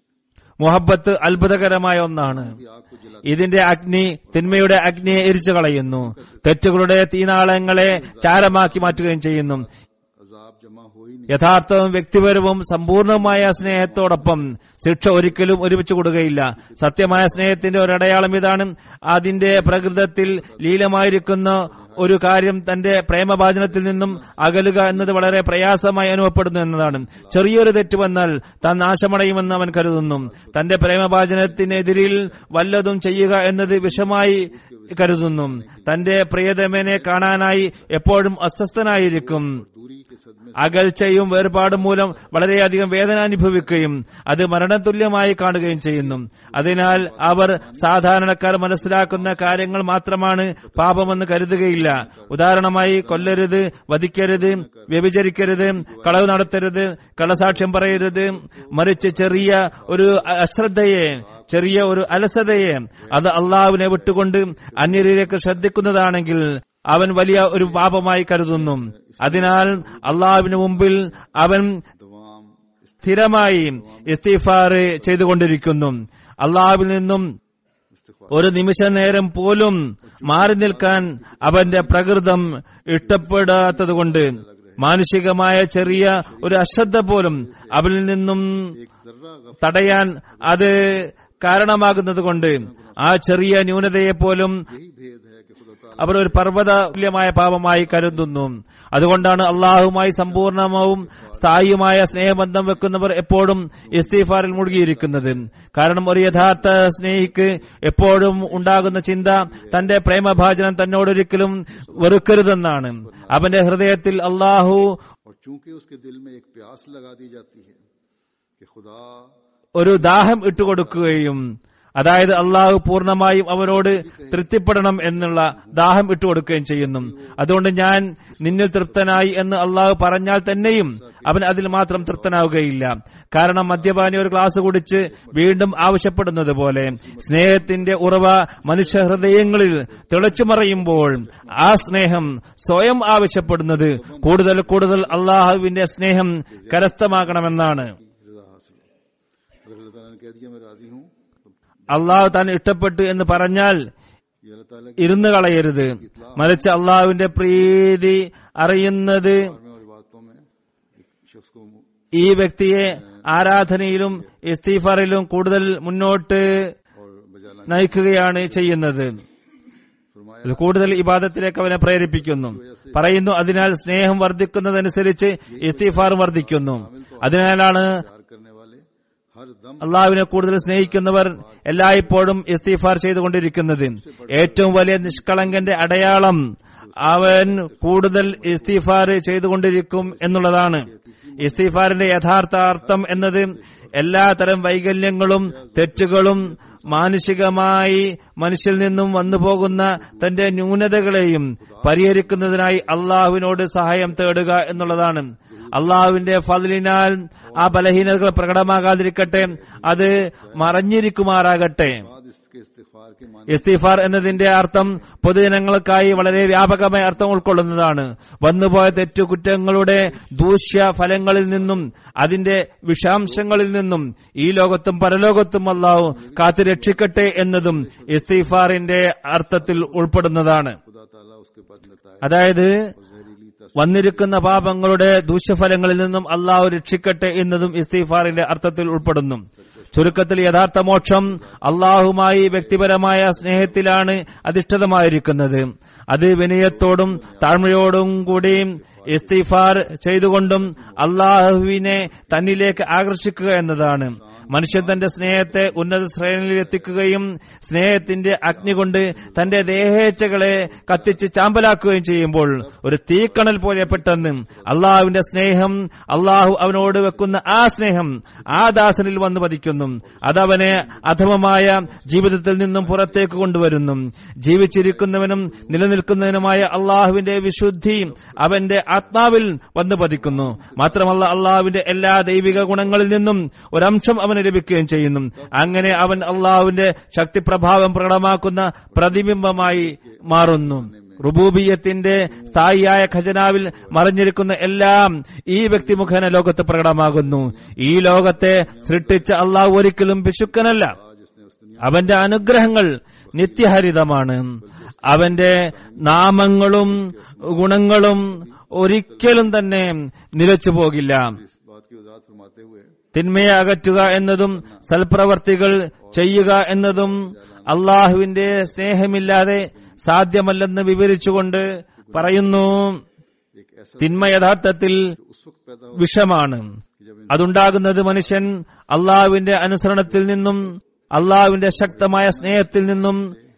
S3: മുഹബത്ത് അത്ഭുതകരമായ ഒന്നാണ്
S2: की आग को जला
S3: ഇതിന്റെ അഗ്നി തിന്മയുടെ അഗ്നിയെ എരിച്ചു കളയുന്നു തെറ്റുകളുടെ തീനാളങ്ങളെ ചാരമാക്കി മാറ്റുകയും ചെയ്യുന്നു
S2: अजाब जमा हो ही नहीं
S3: യഥാർത്ഥവും വ്യക്തിപരവും സമ്പൂർണമായ സ്നേഹത്തോടൊപ്പം ശിക്ഷ ഒരിക്കലും ഒരുമിച്ച് കൊടുക്കുകയില്ല സത്യമായ സ്നേഹത്തിന്റെ ഒരടയാളം ഇതാണ് അതിന്റെ പ്രകൃതത്തിൽ ലീലമായിരിക്കുന്ന ഒരു കാര്യം തന്റെ പ്രേമഭാജനത്തിൽ നിന്നും അകലുക എന്നത് വളരെ പ്രയാസമായി അനുഭവപ്പെടുന്നു എന്നതാണ് ചെറിയൊരു തെറ്റ് വന്നാൽ താൻ നാശമടയുമെന്ന് അവൻ കരുതുന്നു തന്റെ പ്രേമഭാജനത്തിനെതിരിൽ വല്ലതും ചെയ്യുക എന്നത് വിഷമായി കരുതുന്നു തന്റെ പ്രിയതമനെ കാണാനായി എപ്പോഴും അസ്വസ്ഥനായിരിക്കും
S2: दूरी के सदमे
S3: അകൽച്ചയും വേർപാടും മൂലം വളരെയധികം വേദന അനുഭവിക്കുകയും അത് മരണതുല്യമായി കാണുകയും ചെയ്യുന്നു അതിനാൽ അവർ സാധാരണക്കാർ മനസ്സിലാക്കുന്ന കാര്യങ്ങൾ മാത്രമാണ് പാപമെന്ന് കരുതുകയില്ല ഉദാഹരണമായി കൊല്ലരുത് വധിക്കരുത് വ്യഭിചരിക്കരുത് കളവ് നടത്തരുത് കള്ളസാക്ഷ്യം പറയരുത് മറിച്ച് ചെറിയ ഒരു അശ്രദ്ധയെ ചെറിയ ഒരു അലസതയെ അത് അള്ളാഹുവിനെ വിട്ടുകൊണ്ട് അന്യരിലേക്ക് ശ്രദ്ധിക്കുന്നതാണെങ്കിൽ അവൻ വലിയ ഒരു പാപമായി കരുതുന്നു അതിനാൽ അള്ളാഹുവിന് മുമ്പിൽ അവൻ
S2: तमाम
S3: സ്ഥിരമായി ഇസ്തിഫാർ ചെയ്തുകൊണ്ടിരിക്കുന്നു അള്ളാഹുവിൽ നിന്നും
S2: इस्तिगफार
S3: ഒരു നിമിഷ നേരം പോലും മാറി നിൽക്കാൻ അവന്റെ പ്രകൃതം ഇഷ്ടപ്പെടാത്തതുകൊണ്ട് മാനുഷികമായ ചെറിയ ഒരു അശ്രദ്ധ പോലും അവനിൽ നിന്നും
S2: एक जर्रा गफ
S3: തടയാൻ അത് കാരണമാകുന്നത് കൊണ്ട് ആ ചെറിയ ന്യൂനതയെ പോലും
S2: यही भेद है कि खुदा ताला
S3: അവർ ഒരു പർവ്വത തുല്യമായ പാപമായി കരുതുന്നു അതുകൊണ്ടാണ് അള്ളാഹുമായി സമ്പൂർണവും സ്ഥായിയുമായ സ്നേഹബന്ധം വെക്കുന്നവർ എപ്പോഴും ഇസ്തീഫാറിൽ മുഴുകിയിരിക്കുന്നത് കാരണം ഒരു യഥാർത്ഥ സ്നേഹിക്ക് എപ്പോഴും ഉണ്ടാകുന്ന ചിന്ത തന്റെ പ്രേമഭാചനം തന്നോടൊരിക്കലും വെറുക്കരുതെന്നാണ് അവന്റെ ഹൃദയത്തിൽ അള്ളാഹു
S2: और चूंकि उसके दिल में एक प्यास लगा दी जाती है कि खुदा
S3: ഒരു ദാഹം ഇട്ടുകൊടുക്കുകയും അതായത് അള്ളാഹു പൂർണ്ണമായും അവനോട് തൃപ്തിപ്പെടണം എന്നുള്ള ദാഹം ഇട്ടുകൊടുക്കുകയും ചെയ്യുന്നു അതുകൊണ്ട് ഞാൻ നിന്നിൽ തൃപ്തനായി എന്ന് അള്ളാഹു പറഞ്ഞാൽ തന്നെയും അവൻ അതിൽ മാത്രം തൃപ്തനാവുകയില്ല കാരണം മദ്യപാനി ഒരു ഗ്ലാസ് കുടിച്ച് വീണ്ടും ആവശ്യപ്പെടുന്നത് പോലെ സ്നേഹത്തിന്റെ ഉറവ മനുഷ്യ ഹൃദയങ്ങളിൽ തിളച്ചുമറയുമ്പോൾ ആ സ്നേഹം സ്വയം ആവശ്യപ്പെടുന്നത് കൂടുതൽ കൂടുതൽ അള്ളാഹുവിന്റെ സ്നേഹം കരസ്ഥമാക്കണമെന്നാണ്
S2: रजा हासिल हो अगर अल्लाह ताला ने कह दिया मैं राजी हूं तो
S3: അള്ളാഹു താൻ ഇഷ്ടപ്പെട്ടു എന്ന് പറഞ്ഞാൽ
S2: ये अल्लाह ताला की
S3: ഇരുന്ന് കളയരുത് മറിച്ച് അള്ളാഹുവിന്റെ പ്രീതി അറിയുന്നത്
S2: में और बातों में एक शख्स को
S3: ഈ വ്യക്തിയെ ആരാധനയിലും ഇസ്തീഫറിലും കൂടുതൽ മുന്നോട്ട്
S2: और बजाला
S3: നയിക്കുകയാണ് ചെയ്യുന്നത്
S2: फरमाया
S3: ഇത് കൂടുതൽ ഇബാദത്തിലേക്ക് അവനെ പ്രേരിപ്പിക്കുന്നു പറയുന്നു അതിനാൽ സ്നേഹം വർദ്ധിക്കുന്നതനുസരിച്ച് ഇസ്തീഫാർ വർദ്ധിക്കുന്നു അതിനാലാണ്
S2: प्यार करने वाले हर दम
S3: അള്ളാഹുവിനെ കൂടുതൽ സ്നേഹിക്കുന്നവർ എല്ലായ്പ്പോഴും ഇസ്തീഫാർ ചെയ്തുകൊണ്ടിരിക്കുന്നത് ഏറ്റവും വലിയ നിഷ്കളങ്കന്റെ അടയാളം അവൻ കൂടുതൽ ഇസ്തീഫാർ ചെയ്തുകൊണ്ടിരിക്കും എന്നുള്ളതാണ് ഇസ്തീഫാറിന്റെ യഥാർത്ഥ അർത്ഥം എന്നത് എല്ലാ തരം വൈകല്യങ്ങളും തെറ്റുകളും മാനുഷികമായി മനുഷ്യൽ നിന്നും വന്നു പോകുന്ന തന്റെ ന്യൂനതകളെയും പരിഹരിക്കുന്നതിനായി അള്ളാഹുവിനോട് സഹായം തേടുക എന്നുള്ളതാണ് അള്ളാഹുവിന്റെ ഫതിലിനാൽ ആ ബലഹീനതകൾ പ്രകടമാകാതിരിക്കട്ടെ അത് മറഞ്ഞിരിക്കുമാറാകട്ടെ
S2: बाद इसके इस्तिगफार के मान
S3: ഇസ്തിഫാർ എന്നതിന്റെ അർത്ഥം പൊതുജനങ്ങൾക്കായി വളരെ വ്യാപകമായ അർത്ഥം ഉൾക്കൊള്ളുന്നതാണ് വന്നുപോയ തെറ്റുകുറ്റങ്ങളുടെ ദൂഷ്യ ഫലങ്ങളിൽ നിന്നും അതിന്റെ വിഷാംശങ്ങളിൽ നിന്നും ഈ ലോകത്തും പരലോകത്തും അല്ലാഹു കാത്തു രക്ഷിക്കട്ടെ എന്നതും ഇസ്തിഫാറിന്റെ അർത്ഥത്തിൽ ഉൾപ്പെടുന്നതാണ്
S2: खुदा ताला उसके बाद नताए
S3: അതായത്
S2: और जहरीली
S3: വന്നിരിക്കുന്ന പാപങ്ങളുടെ ദൂഷ്യഫലങ്ങളിൽ നിന്നും അള്ളാഹു രക്ഷിക്കട്ടെ എന്നതും ഇസ്തീഫാറിന്റെ അർത്ഥത്തിൽ ഉൾപ്പെടുന്നു ചുരുക്കത്തിൽ യഥാർത്ഥ മോക്ഷം അള്ളാഹുമായി വ്യക്തിപരമായ സ്നേഹത്തിലാണ് അധിഷ്ഠിതമായിരിക്കുന്നത് അത് വിനയത്തോടും താഴ്മയോടും കൂടി ഇസ്തിഫാർ ചെയ്തുകൊണ്ടും അള്ളാഹുവിനെ തന്നിലേക്ക് ആകർഷിക്കുക എന്നതാണ് മനുഷ്യൻ തന്റെ സ്നേഹത്തെ ഉന്നത ശ്രേണിയിൽ എത്തിക്കുകയും സ്നേഹത്തിന്റെ അഗ്നി കൊണ്ട് തന്റെ ദേഹേച്ഛകളെ കത്തിച്ച് ചാമ്പലാക്കുകയും ചെയ്യുമ്പോൾ ഒരു തീക്കണൽ പോലെ പെട്ടെന്ന് അള്ളാഹുവിന്റെ സ്നേഹം അള്ളാഹു അവനോട് വെക്കുന്ന ആ സ്നേഹം ആ ദാസനിൽ വന്ന് പതിക്കുന്നു അതവനെ അധമമായ ജീവിതത്തിൽ നിന്നും പുറത്തേക്ക് കൊണ്ടുവരുന്നു ജീവിച്ചിരിക്കുന്നവനും നിലനിൽക്കുന്നതിനുമായ അള്ളാഹുവിന്റെ വിശുദ്ധി അവന്റെ ആത്മാവിൽ വന്ന് പതിക്കുന്നു മാത്രമല്ല അള്ളാഹുവിന്റെ എല്ലാ ദൈവിക ഗുണങ്ങളിൽ നിന്നും ഒരംശം അവന് ലഭിക്കുകയും ചെയ്യുന്നു അങ്ങനെ അവൻ അള്ളാഹുവിന്റെ ശക്തിപ്രഭാവം പ്രകടമാക്കുന്ന പ്രതിബിംബമായി മാറുന്നു റുബൂബിയത്തിന്റെ സ്ഥായിയായ ഖജനാവിൽ മറിഞ്ഞിരിക്കുന്ന എല്ലാം ഈ വ്യക്തി മുഖേന ലോകത്ത് പ്രകടമാകുന്നു ഈ ലോകത്തെ സൃഷ്ടിച്ച അള്ളാഹു ഒരിക്കലും പിശുക്കനല്ല അവന്റെ അനുഗ്രഹങ്ങൾ നിത്യഹരിതമാണ് അവന്റെ നാമങ്ങളും ഗുണങ്ങളും ഒരിക്കലും തന്നെ നിലച്ചു പോകില്ല
S2: इस बात की वजाहत फरमाते हुए
S3: തിന്മയെ അകറ്റുക എന്നതും സൽപ്രവർത്തികൾ ചെയ്യുക എന്നതും അള്ളാഹുവിന്റെ സ്നേഹമില്ലാതെ സാധ്യമല്ലെന്ന് വിവരിച്ചുകൊണ്ട് പറയുന്നു
S2: एक ऐसा
S3: തിന്മ യഥാർത്ഥത്തിൽ
S2: उस वक्त पैदा हो
S3: വിഷമാണ്
S2: कि जब
S3: അതുണ്ടാകുന്നത് മനുഷ്യൻ അള്ളാഹുവിന്റെ അനുസരണത്തിൽ നിന്നും അള്ളാഹുവിന്റെ ശക്തമായ സ്നേഹത്തിൽ നിന്നും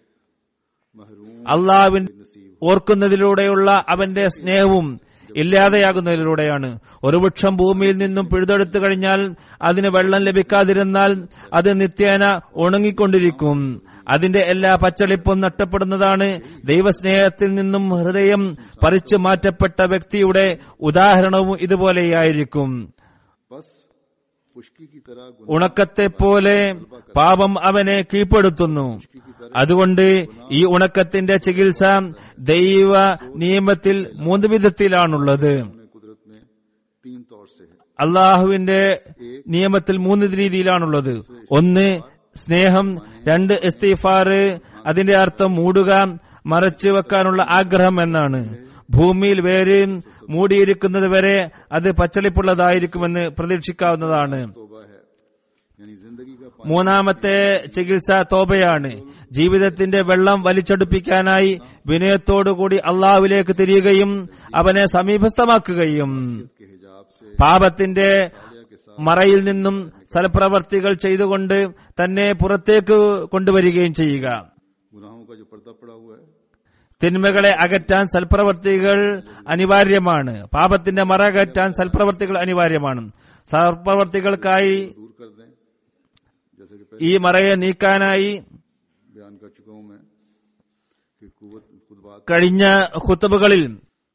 S2: महरूम
S3: അള്ളാഹുവിൻ
S2: नसीब
S3: ഓർക്കുന്നതിലൂടെയുള്ള അവന്റെ സ്നേഹവും ഇല്ലാതെയാകുന്നതിലൂടെയാണ് ഒരു വൃക്ഷം ഭൂമിയിൽ നിന്നും പിഴുതെടുത്തു കഴിഞ്ഞാൽ അതിന് വെള്ളം ലഭിക്കാതിരുന്നാൽ അത് നിത്യേന ഉണങ്ങിക്കൊണ്ടിരിക്കും അതിന്റെ എല്ലാ പച്ചളിപ്പും നഷ്ടപ്പെടുന്നതാണ് ദൈവസ്നേഹത്തിൽ നിന്നും ഹൃദയം പറിച്ചു മാറ്റപ്പെട്ട വ്യക്തിയുടെ ഉദാഹരണവും ഇതുപോലെയായിരിക്കും
S2: बस खुशकी की तरह गुनाह
S3: ഉണക്കത്തെ പോലെ പാപം അവനെ കീഴ്പ്പെടുത്തുന്നു അതുകൊണ്ട് ഈ ഉണക്കത്തിന്റെ ചികിത്സ ദൈവ നിയമത്തിൽ മൂന്ന് വിധത്തിലാണുള്ളത്
S2: ने कुदरत में तीन तौर से है
S3: അള്ളാഹുവിന്റെ നിയമത്തിൽ മൂന്ന് രീതിയിലാണുള്ളത് ഒന്ന് സ്നേഹം രണ്ട് ഇസ്തിഫാറ് അതിന്റെ അർത്ഥം മൂടുക മറച്ചു വെക്കാനുള്ള ആഗ്രഹം എന്നാണ് ഭൂമിയിൽ വേര് മൂടിയിരിക്കുന്നത് വരെ അത് പച്ചളിപ്പുള്ളതായിരിക്കുമെന്ന് പ്രതീക്ഷിക്കാവുന്നതാണ്
S2: तोबा है यानी जिंदगी का पानी
S3: മൂന്നാമത്തെ ചികിത്സ തോബയാണ് ജീവിതത്തിന്റെ വെള്ളം വലിച്ചെടുപ്പിക്കാനായി വിനയത്തോടുകൂടി അള്ളാഹുവിലേക്ക് തിരിയുകയും അവനെ സമീപസ്ഥമാക്കുകയും
S2: के हिजाब से
S3: പാപത്തിന്റെ
S2: सालिया के साथ
S3: മറയിൽ നിന്നും സൽപ്രവർത്തികൾ ചെയ്തുകൊണ്ട് തന്നെ പുറത്തേക്ക് കൊണ്ടുവരികയും ചെയ്യുക
S2: गुनाहों का जो पर्दा पड़ा हुआ है
S3: തിന്മകളെ അകറ്റാൻ സൽപ്രവർത്തികൾ അനിവാര്യമാണ് പാപത്തിന്റെ മറ അകറ്റാൻ സൽപ്രവർത്തികൾ അനിവാര്യമാണ് സൽപ്രവർത്തികൾക്കായി
S2: दूर कर दें जैसे कि
S3: ഈ മറയെ നീക്കാനായി
S2: पहले बयान कर चुका हूं मैं कि कुवत खुद बात
S3: കഴിഞ്ഞ ഖുത്തബുകളിൽ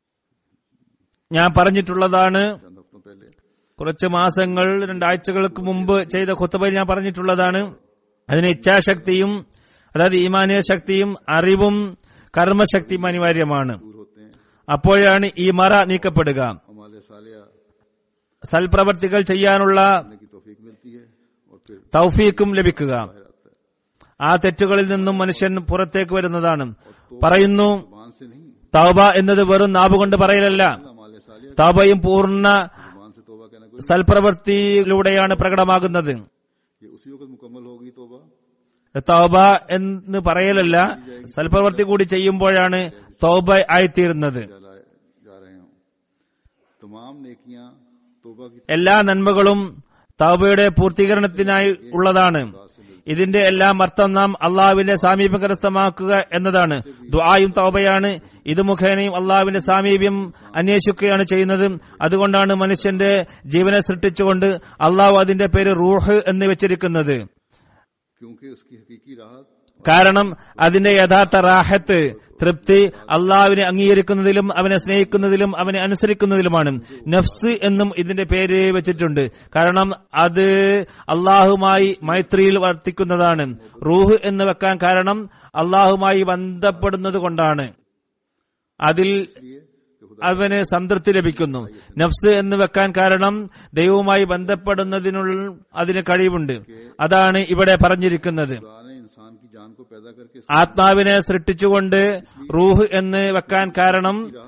S3: ഞാൻ പറഞ്ഞിട്ടുള്ളതാണ്
S2: चंद हफ्तों पहले
S3: കുറച്ച് മാസങ്ങൾ രണ്ടാഴ്ചകൾക്ക് മുമ്പ് ചെയ്ത ഖുത്തബയിൽ ഞാൻ പറഞ്ഞിട്ടുള്ളതാണ് അതിന് ഇച്ഛാശക്തിയും അതായത് ഈമാനിയ ശക്തിയും അറിവും കർമ്മശക്തിയും അനിവാര്യമാണ്
S2: दूर होते हैं
S3: അപ്പോഴാണ് ഈ മറ നീക്കപ്പെടുക
S2: हमारे सालिया
S3: സൽപ്രവർത്തികൾ ചെയ്യാനുള്ള
S2: करने की तौफीक मिलती है और फिर
S3: തൗഫീക്കും ലഭിക്കുക
S2: बाहर आता है
S3: ആ തെറ്റുകളിൽ നിന്നും മനുഷ്യൻ പുറത്തേക്ക് വരുന്നതാണ് പറയുന്നു
S2: जुबान से नहीं
S3: തൗബ എന്നത് വെറും നാവുകൊണ്ട് പറയലല്ല
S2: हमारे सालिया
S3: തൗബയും പൂർണ്ണ
S2: जुबान से तोबा कहना कोई
S3: സൽപ്രവൃത്തിയിലൂടെയാണ് പ്രകടമാകുന്നത്
S2: ये उसी वक्त मुकम्मल होगी तोबा
S3: തൗബ എന്ന് പറയലല്ല സൽപ്രവൃത്തി കൂടി ചെയ്യുമ്പോഴാണ് തൗബ ആയിത്തീരുന്നത്
S2: चलाए जा रहे हों तमाम नेकियां तोबा की
S3: എല്ലാ നന്മകളും തൗബയുടെ പൂർത്തീകരണത്തിനായി ഉള്ളതാണ് ഇതിന്റെ എല്ലാം അർത്ഥം നാം അള്ളാഹുവിന്റെ സാമീപ്യം കരസ്ഥമാക്കുക എന്നതാണ് ദുആയും തൗബയാണ് ഇത് മുഖേനയും അള്ളാഹുവിന്റെ സാമീപ്യം അന്വേഷിക്കുകയാണ് ചെയ്യുന്നത് അതുകൊണ്ടാണ് മനുഷ്യന്റെ ജീവനെ സൃഷ്ടിച്ചുകൊണ്ട് അള്ളാഹു അതിന്റെ പേര് റൂഹ് എന്ന് വെച്ചിരിക്കുന്നത്
S2: क्योंकि उसकी हकीकी राहत
S3: കാരണം അതിന്റെ യഥാർത്ഥ റാഹത്ത് തൃപ്തി അള്ളാഹുവിനെ അംഗീകരിക്കുന്നതിലും അവനെ സ്നേഹിക്കുന്നതിലും അവനെ അനുസരിക്കുന്നതിലുമാണ് നഫ്സ് എന്നും ഇതിന്റെ പേര് വെച്ചിട്ടുണ്ട് കാരണം അത് അള്ളാഹുമായി മൈത്രിയിൽ വർത്തിക്കുന്നതാണ് റൂഹ് എന്ന് വെക്കാൻ കാരണം അള്ളാഹുമായി ബന്ധപ്പെടുന്നത് കൊണ്ടാണ് അതിൽ
S2: इसलिए कि खुदा
S3: അവന് സംതൃപ്തി ലഭിക്കുന്നു നഫ്സ് എന്ന് വെക്കാൻ കാരണം ദൈവവുമായി ബന്ധപ്പെടുന്നതിനുള്ള അതിന് കഴിവുണ്ട് അതാണ് ഇവിടെ പറഞ്ഞിരിക്കുന്നത്
S2: खुदा ने इंसान की जान को पैदा करके
S3: ആത്മാവിനെ സൃഷ്ടിച്ചുകൊണ്ട് റൂഹ് എന്ന് വെക്കാൻ കാരണം
S2: राहत और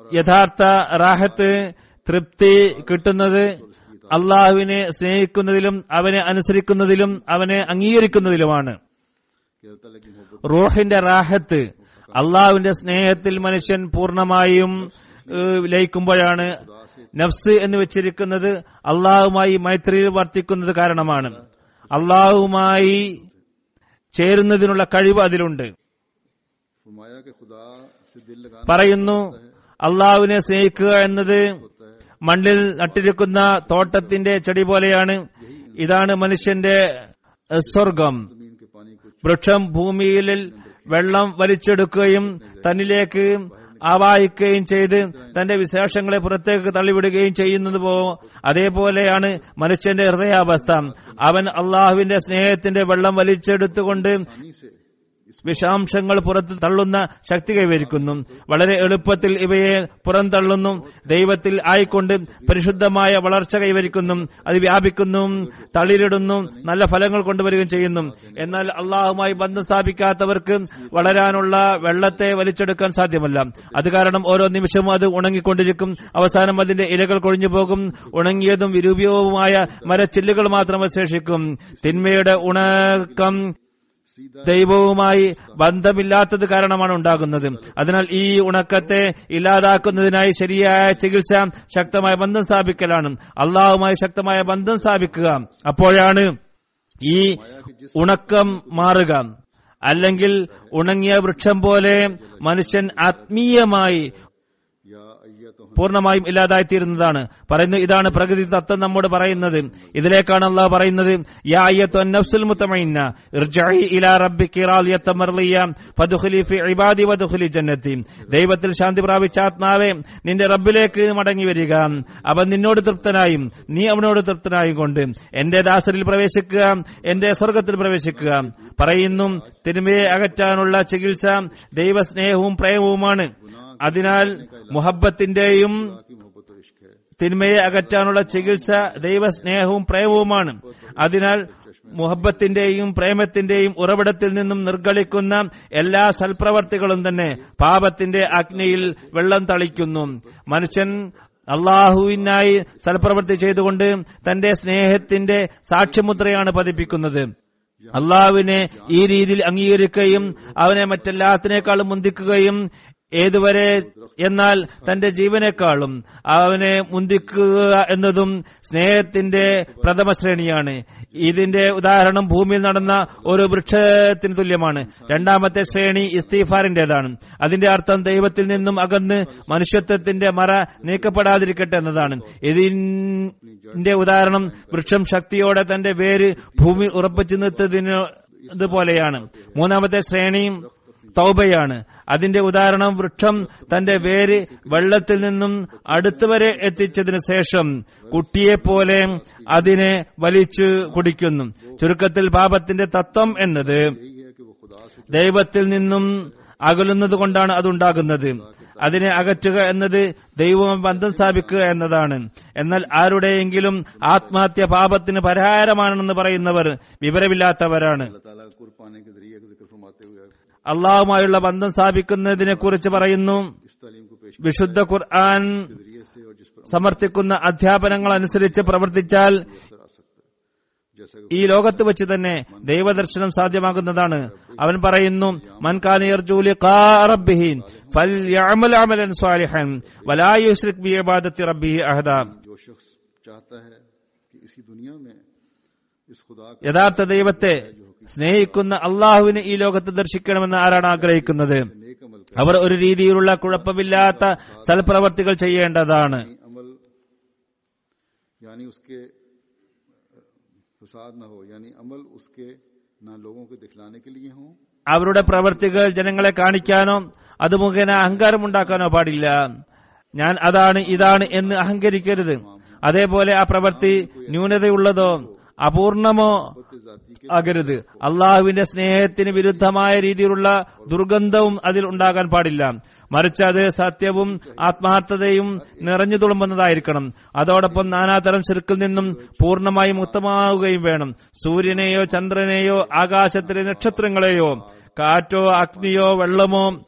S3: യഥാർത്ഥ റാഹത്ത് തൃപ്തി കിട്ടുന്നത് അള്ളാഹുവിനെ സ്നേഹിക്കുന്നതിലും അവനെ അനുസരിക്കുന്നതിലും അവനെ അംഗീകരിക്കുന്നതിലുമാണ്
S2: कि अल्लाह ताला की मोहब्बत
S3: റൂഹിന്റെ റാഹത്ത് അള്ളാഹുവിന്റെ സ്നേഹത്തിൽ മനുഷ്യൻ പൂർണ്ണമായും ഏഹ്, ലയിക്കുമ്പോഴാണ് നഫ്സ് എന്ന് വെച്ചിരിക്കുന്നത് അള്ളാഹുമായി മൈത്രിയിൽ വർത്തിക്കുന്നത് കാരണമാണ് അള്ളാഹുമായി ചേരുന്നതിനുള്ള കഴിവ് അതിലുണ്ട്
S2: फरमाया कि खुदा से दिल लगाना
S3: പറയുന്നു അള്ളാഹുവിനെ സ്നേഹിക്കുക എന്നത് മണ്ണിൽ നട്ടിരിക്കുന്ന തോട്ടത്തിന്റെ ചെടി പോലെയാണ് ഇതാണ് മനുഷ്യന്റെ ഏഹ്, സ്വർഗം
S2: जमीन के पानी को
S3: വൃക്ഷം ഭൂമിയിൽ വെള്ളം വലിച്ചെടുക്കുകയും തന്നിലേക്ക് ആവാഹിക്കുകയും ചെയ്ത് തന്റെ വിശേഷങ്ങളെ പുറത്തേക്ക് തള്ളിവിടുകയും ചെയ്യുന്നത് പോ അതേപോലെയാണ് മനുഷ്യന്റെ ഹൃദയാവസ്ഥ അവൻ അള്ളാഹുവിന്റെ സ്നേഹത്തിന്റെ വെള്ളം വലിച്ചെടുത്തുകൊണ്ട്
S2: पानी से इस
S3: വിഷാംശങ്ങൾ പുറത്ത് തള്ളുന്ന ശക്തി കൈവരിക്കുന്നു വളരെ എളുപ്പത്തിൽ ഇവയെ പുറന്തള്ളുന്നു ദൈവത്തിൽ ആയിക്കൊണ്ട് പരിശുദ്ധമായ വളർച്ച കൈവരിക്കുന്നു അത് വ്യാപിക്കുന്നു തളിരിടുന്നു നല്ല ഫലങ്ങൾ കൊണ്ടുവരികയും ചെയ്യുന്നു എന്നാൽ അള്ളാഹുമായി ബന്ധം സ്ഥാപിക്കാത്തവർക്ക് വളരാനുള്ള വെള്ളത്തെ വലിച്ചെടുക്കാൻ സാധ്യമല്ല അത് കാരണം ഓരോ നിമിഷവും അത് ഉണങ്ങിക്കൊണ്ടിരിക്കും അവസാനം അതിന്റെ ഇലകൾ കൊഴിഞ്ഞു പോകും ഉണങ്ങിയതും വിരൂപ്യവുമായ മരച്ചില്ലുകൾ മാത്രം അവശേഷിക്കും തിന്മയുടെ ഉണക്കം
S2: सीधा
S3: ദൈവവുമായി ബന്ധമില്ലാത്തത് കാരണമാണ് ഉണ്ടാകുന്നത് അതിനാൽ ഈ ഉണക്കത്തെ ഇല്ലാതാക്കുന്നതിനായി ശരിയായ ചികിത്സ ശക്തമായ ബന്ധം സ്ഥാപിക്കലാണ് അള്ളാഹുമായി ശക്തമായ ബന്ധം സ്ഥാപിക്കുക അപ്പോഴാണ് ഈ ഉണക്കം മാറുക അല്ലെങ്കിൽ ഉണങ്ങിയ വൃക്ഷം പോലെ മനുഷ്യൻ ആത്മീയമായി
S2: या अय्यतुहन
S3: പൂർണ്ണമായും ഇല്ലാതായിത്തീരുന്നതാണ് പറയുന്നു ഇതാണ് പ്രകൃതി തത്വം നമ്മോട് പറയുന്നത് ഇതിലേക്കാണ് അള്ളാഹ് പറയുന്നത് യാ അയ്യത്തു അന്നഫ്സുൽ മുത്തമഇന്ന ഇർജഇ ഇലാ റബ്ബികി റാദിയത്തൻ മർളിയ ഫദ്ഖുലി ഫി ഇബാദി വദ്ഖുലി ജന്നതി ദൈവത്തിൽ ശാന്തി പ്രാപിച്ച ആത്മാവേ നിന്റെ റബ്ബിലേക്ക് മടങ്ങി വരിക അവൻ നിന്നോട് തൃപ്തനായും നീ അവനോട് തൃപ്തനായും കൊണ്ട് എന്റെ ദാസരിൽ പ്രവേശിക്കുക എന്റെ സ്വർഗത്തിൽ പ്രവേശിക്കുക പറയുന്നു തിരുമയെ അകറ്റാനുള്ള ചികിത്സ ദൈവസ്നേഹവും പ്രേമവുമാണ് അതിനാൽ മുഹബത്തിന്റെയും
S2: की मोहब्बत और इश्क है
S3: തിന്മയെ അകറ്റാനുള്ള ചികിത്സ ദൈവസ്നേഹവും പ്രേമവുമാണ് അതിനാൽ മുഹബത്തിന്റെയും പ്രേമത്തിന്റെയും ഉറവിടത്തിൽ നിന്നും നിർഗളിക്കുന്ന എല്ലാ സൽപ്രവർത്തികളും തന്നെ പാപത്തിന്റെ അഗ്നിയിൽ വെള്ളം തളിക്കുന്നു മനുഷ്യൻ അള്ളാഹുവിനായി സൽപ്രവൃത്തി ചെയ്തുകൊണ്ട് തന്റെ സ്നേഹത്തിന്റെ സാക്ഷ്യമുദ്രയാണ് പതിപ്പിക്കുന്നത് അള്ളാഹുവിനെ ഈ രീതിയിൽ അംഗീകരിക്കുകയും അവനെ മറ്റെല്ലാത്തിനേക്കാളും മുന്തിക്കുകയും ഏതുവരെ എന്നാൽ തന്റെ ജീവനേക്കാളും അവനെ മുന്തിക്കുക എന്നതും സ്നേഹത്തിന്റെ പ്രഥമ ശ്രേണിയാണ് ഇതിന്റെ ഉദാഹരണം ഭൂമിയിൽ നടന്ന ഒരു വൃക്ഷത്തിന് തുല്യമാണ് രണ്ടാമത്തെ ശ്രേണി ഇസ്തീഫാറിന്റേതാണ് അതിന്റെ അർത്ഥം ദൈവത്തിൽ നിന്നും അകന്ന് മനുഷ്യത്വത്തിന്റെ മറ നീക്കപ്പെടാതിരിക്കട്ടെ എന്നതാണ് ഇതിന്റെ ഉദാഹരണം വൃക്ഷം ശക്തിയോടെ തന്റെ വേര് ഭൂമി ഉറപ്പിച്ചു നിർത്തതിന് ഇതുപോലെയാണ് മൂന്നാമത്തെ ശ്രേണിയും തൗബയാണ് അതിന്റെ ഉദാഹരണം വൃക്ഷം തന്റെ വേര് വെള്ളത്തിൽ നിന്നും അടുത്തുവരെ എത്തിച്ചതിനു ശേഷം കുട്ടിയെപ്പോലെ അതിനെ വലിച്ചു കുടിക്കുന്നു ചുരുക്കത്തിൽ പാപത്തിന്റെ തത്വം എന്നത്
S2: यही है कि वो खुदा से
S3: ദൈവത്തിൽ നിന്നും അകലുന്നത് കൊണ്ടാണ് അതുണ്ടാകുന്നത് അതിനെ അകറ്റുക എന്നത് ദൈവവും ബന്ധം സ്ഥാപിക്കുക എന്നതാണ് എന്നാൽ ആരുടെയെങ്കിലും ആത്മഹത്യ പാപത്തിന് പരിഹാരമാണെന്ന് പറയുന്നവർ വിവരമില്ലാത്തവരാണ്
S2: अल्लाह ताला का कुर्ब पाने के जरिए का जिक्र फरमाते हुए
S3: അള്ളാഹുമായുള്ള ബന്ധം സ്ഥാപിക്കുന്നതിനെ കുറിച്ച് പറയുന്നു
S2: इस तालीम को पेश
S3: വിശുദ്ധ ഖുർആൻ
S2: के जरिए से और जिस पर
S3: സമർത്ഥിക്കുന്ന അധ്യാപനങ്ങൾ അനുസരിച്ച് പ്രവർത്തിച്ചാൽ
S2: असर आ सकता है जैसा कि
S3: ഈ ലോകത്ത് വെച്ച് തന്നെ ദൈവദർശനം സാധ്യമാകുന്നതാണ് അവൻ പറയുന്നു മൻകാനിയർ ജൂലി അഹദ
S2: जो शख्स चाहता है कि इसी दुनिया में इस खुदा का
S3: യഥാർത്ഥ ദൈവത്തെ സ്നേഹിക്കുന്ന അള്ളാഹുവിനെ ഈ ലോകത്ത് ദർശിക്കണമെന്ന് ആരാണ് ആഗ്രഹിക്കുന്നത്
S2: नेक अमल का
S3: അവർ ഒരു രീതിയിലുള്ള കുഴപ്പമില്ലാത്ത സൽപ്രവർത്തികൾ ചെയ്യേണ്ടതാണ്
S2: यानी अमल यानी उसके फसाद ना हो यानी अमल उसके ना लोगों को दिखलाने के लिए हो
S3: അവരുടെ പ്രവർത്തികൾ ജനങ്ങളെ കാണിക്കാനോ അത് മുഖേന അഹങ്കാരം ഉണ്ടാക്കാനോ പാടില്ല ഞാൻ അതാണ് ഇതാണ് എന്ന് അഹങ്കരിക്കരുത് അതേപോലെ ആ പ്രവൃത്തി ന്യൂനതയുള്ളതോ അപൂർണമോ
S2: जाति के
S3: ആകരുത് അള്ളാഹുവിന്റെ സ്നേഹത്തിന് വിരുദ്ധമായ രീതിയിലുള്ള ദുർഗന്ധവും അതിൽ ഉണ്ടാകാൻ പാടില്ല മറിച്ച് അത് സത്യവും ആത്മാർത്ഥതയും നിറഞ്ഞു തുളുമ്പുന്നതായിരിക്കണം അതോടൊപ്പം നാനാതരം ചെറുക്കിൽ നിന്നും പൂർണ്ണമായി മുക്തമാവുകയും വേണം സൂര്യനെയോ ചന്ദ്രനെയോ ആകാശത്തിലെ നക്ഷത്രങ്ങളെയോ കാറ്റോ അഗ്നിയോ വെള്ളമോ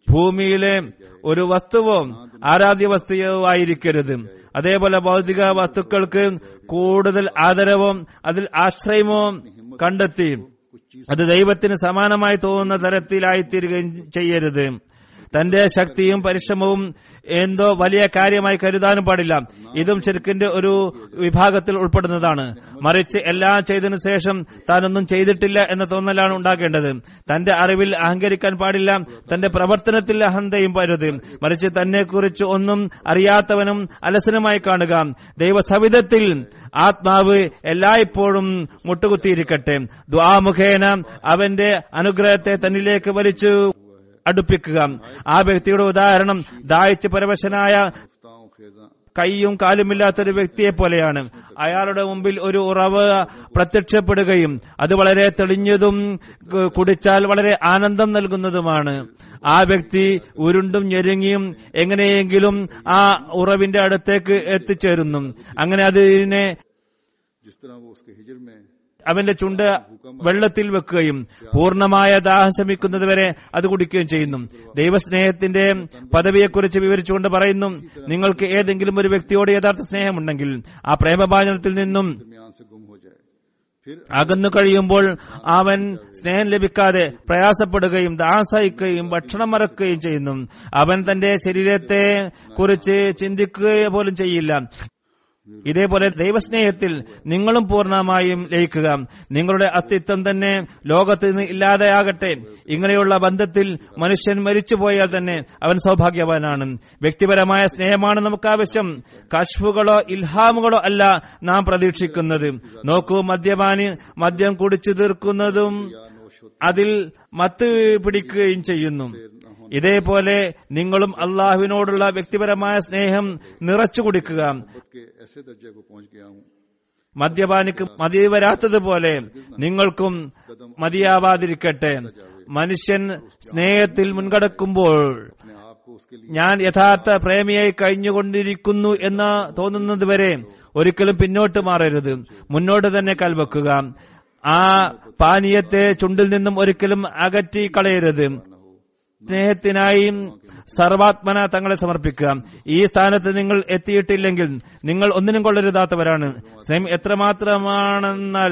S3: ഭൂമിയിലെ ഒരു വസ്തുവോ ആരാധ്യ വസ്തുവോ ആയിരിക്കരുത് അതേപോലെ ഭൗതിക വസ്തുക്കൾക്ക് കൂടുതൽ ആദരവും അതിൽ ആശ്രയമോ കണ്ടെത്തി അത് ദൈവത്തിന് സമാനമായി തോന്നുന്ന തരത്തിലായിത്തീരുകയും ചെയ്യരുത് തന്റെ ശക്തിയും പരിശ്രമവും എന്തോ വലിയ കാര്യമായി കരുതാനും പാടില്ല ഇതും ചെറുക്കിന്റെ ഒരു വിഭാഗത്തിൽ ഉൾപ്പെടുന്നതാണ് മറിച്ച് എല്ലാം ചെയ്തതിനു ശേഷം താനൊന്നും ചെയ്തിട്ടില്ല എന്ന തോന്നലാണ് ഉണ്ടാകേണ്ടത് തന്റെ അറിവിൽ അഹങ്കരിക്കാൻ പാടില്ല തന്റെ പ്രവർത്തനത്തിൽ അഹന്തയും പരുത് മറിച്ച് തന്നെ കുറിച്ച് ഒന്നും അറിയാത്തവനും അലസനുമായി കാണുക ദൈവസവിധത്തിൽ ആത്മാവ് എല്ലായ്പ്പോഴും മുട്ടുകുത്തിയിരിക്കട്ടെ ദ്വാമുഖേന അവന്റെ അനുഗ്രഹത്തെ തന്നിലേക്ക് വലിച്ചു അടുപ്പിക്കുക ആ വ്യക്തിയുടെ ഉദാഹരണം ദാഹിച്ച് പരവശനായ
S2: गुफ्ताओं खेजा
S3: കൈയും കാലുമില്ലാത്തൊരു വ്യക്തിയെ പോലെയാണ് അയാളുടെ മുമ്പിൽ ഒരു ഉറവ് പ്രത്യക്ഷപ്പെടുകയും അത് വളരെ തെളിഞ്ഞതും കു- കുടിച്ചാൽ വളരെ ആനന്ദം നൽകുന്നതുമാണ് ആ വ്യക്തി ഉരുണ്ടും ഞെരുങ്ങിയും എങ്ങനെയെങ്കിലും ആ ഉറവിന്റെ അടുത്തേക്ക് എത്തിച്ചേരുന്നു അങ്ങനെ അതിനെ
S2: जिस तरह वो उसके हिजर में
S3: അവന്റെ ചുണ്ട് വെള്ളത്തിൽ വെക്കുകയും പൂർണ്ണമായ ദാഹം ശമിക്കുന്നതുവരെ അത് കുടിക്കുകയും ചെയ്യുന്നു ദൈവസ്നേഹത്തിന്റെ പദവിയെക്കുറിച്ച് വിവരിച്ചുകൊണ്ട് പറയുന്നു നിങ്ങൾക്ക് ഏതെങ്കിലും ഒരു വ്യക്തിയോട് യഥാർത്ഥ സ്നേഹമുണ്ടെങ്കിൽ ആ പ്രേമഭാജനത്തിൽ നിന്നും
S2: दरमियान से गुम हो जाए फिर
S3: അകന്നു കഴിയുമ്പോൾ അവൻ സ്നേഹം ലഭിക്കാതെ പ്രയാസപ്പെടുകയും ദാഹം സഹിക്കുകയും ഭക്ഷണം മറക്കുകയും ചെയ്യുന്നു അവൻ തന്റെ ശരീരത്തെ കുറിച്ച് ചിന്തിക്കുക പോലും ചെയ്യില്ല ഇതേപോലെ ദൈവസ്നേഹത്തിൽ നിങ്ങളും പൂർണ്ണമായും ലയിക്കുക നിങ്ങളുടെ അസ്തിത്വം തന്നെ ലോകത്ത് നിന്ന് ഇല്ലാതെയാകട്ടെ ഇങ്ങനെയുള്ള ബന്ധത്തിൽ മനുഷ്യൻ മരിച്ചുപോയാൽ തന്നെ അവൻ സൗഭാഗ്യവാനാണ് വ്യക്തിപരമായ സ്നേഹമാണ് നമുക്ക് ആവശ്യം കശ്ഫുകളോ ഇൽഹാമുകളോ അല്ല നാം പ്രതീക്ഷിക്കുന്നത് നോക്കൂ മദ്യപാനി മദ്യം കുടിച്ചു തീർക്കുന്നതും അതിൽ മത്ത് പിടിക്കുകയും ചെയ്യുന്നു ഇതേപോലെ നിങ്ങളും അള്ളാഹുവിനോടുള്ള വ്യക്തിപരമായ സ്നേഹം നിറച്ചു കുടിക്കുക
S2: मोहब्बत के ऐसे दर्जे को पहुंच गया हूं
S3: മദ്യപാനിക്ക് മതി വരാത്തതുപോലെ നിങ്ങൾക്കും മതിയാവാതിരിക്കട്ടെ മനുഷ്യൻ സ്നേഹത്തിൽ മുൻകടക്കുമ്പോൾ
S2: अपने आप को उसके लिए
S3: ഞാൻ യഥാർത്ഥ പ്രേമിയായി കഴിഞ്ഞുകൊണ്ടിരിക്കുന്നു എന്ന് തോന്നുന്നതുവരെ ഒരിക്കലും പിന്നോട്ട് മാറരുത് മുന്നോട്ട് തന്നെ കൽവെക്കുക ആ പാനീയത്തെ ചുണ്ടിൽ നിന്നും ഒരിക്കലും അകറ്റി കളയരുത് സ്നേഹത്തിനായി സർവാത്മന തങ്ങളെ സമർപ്പിക്കുക ഈ സ്ഥാനത്ത് നിങ്ങൾ എത്തിയിട്ടില്ലെങ്കിൽ നിങ്ങൾ ഒന്നിനും കൊള്ളരുതാത്തവരാണ് സ്നേഹം എത്രമാത്രമാണെന്നാൽ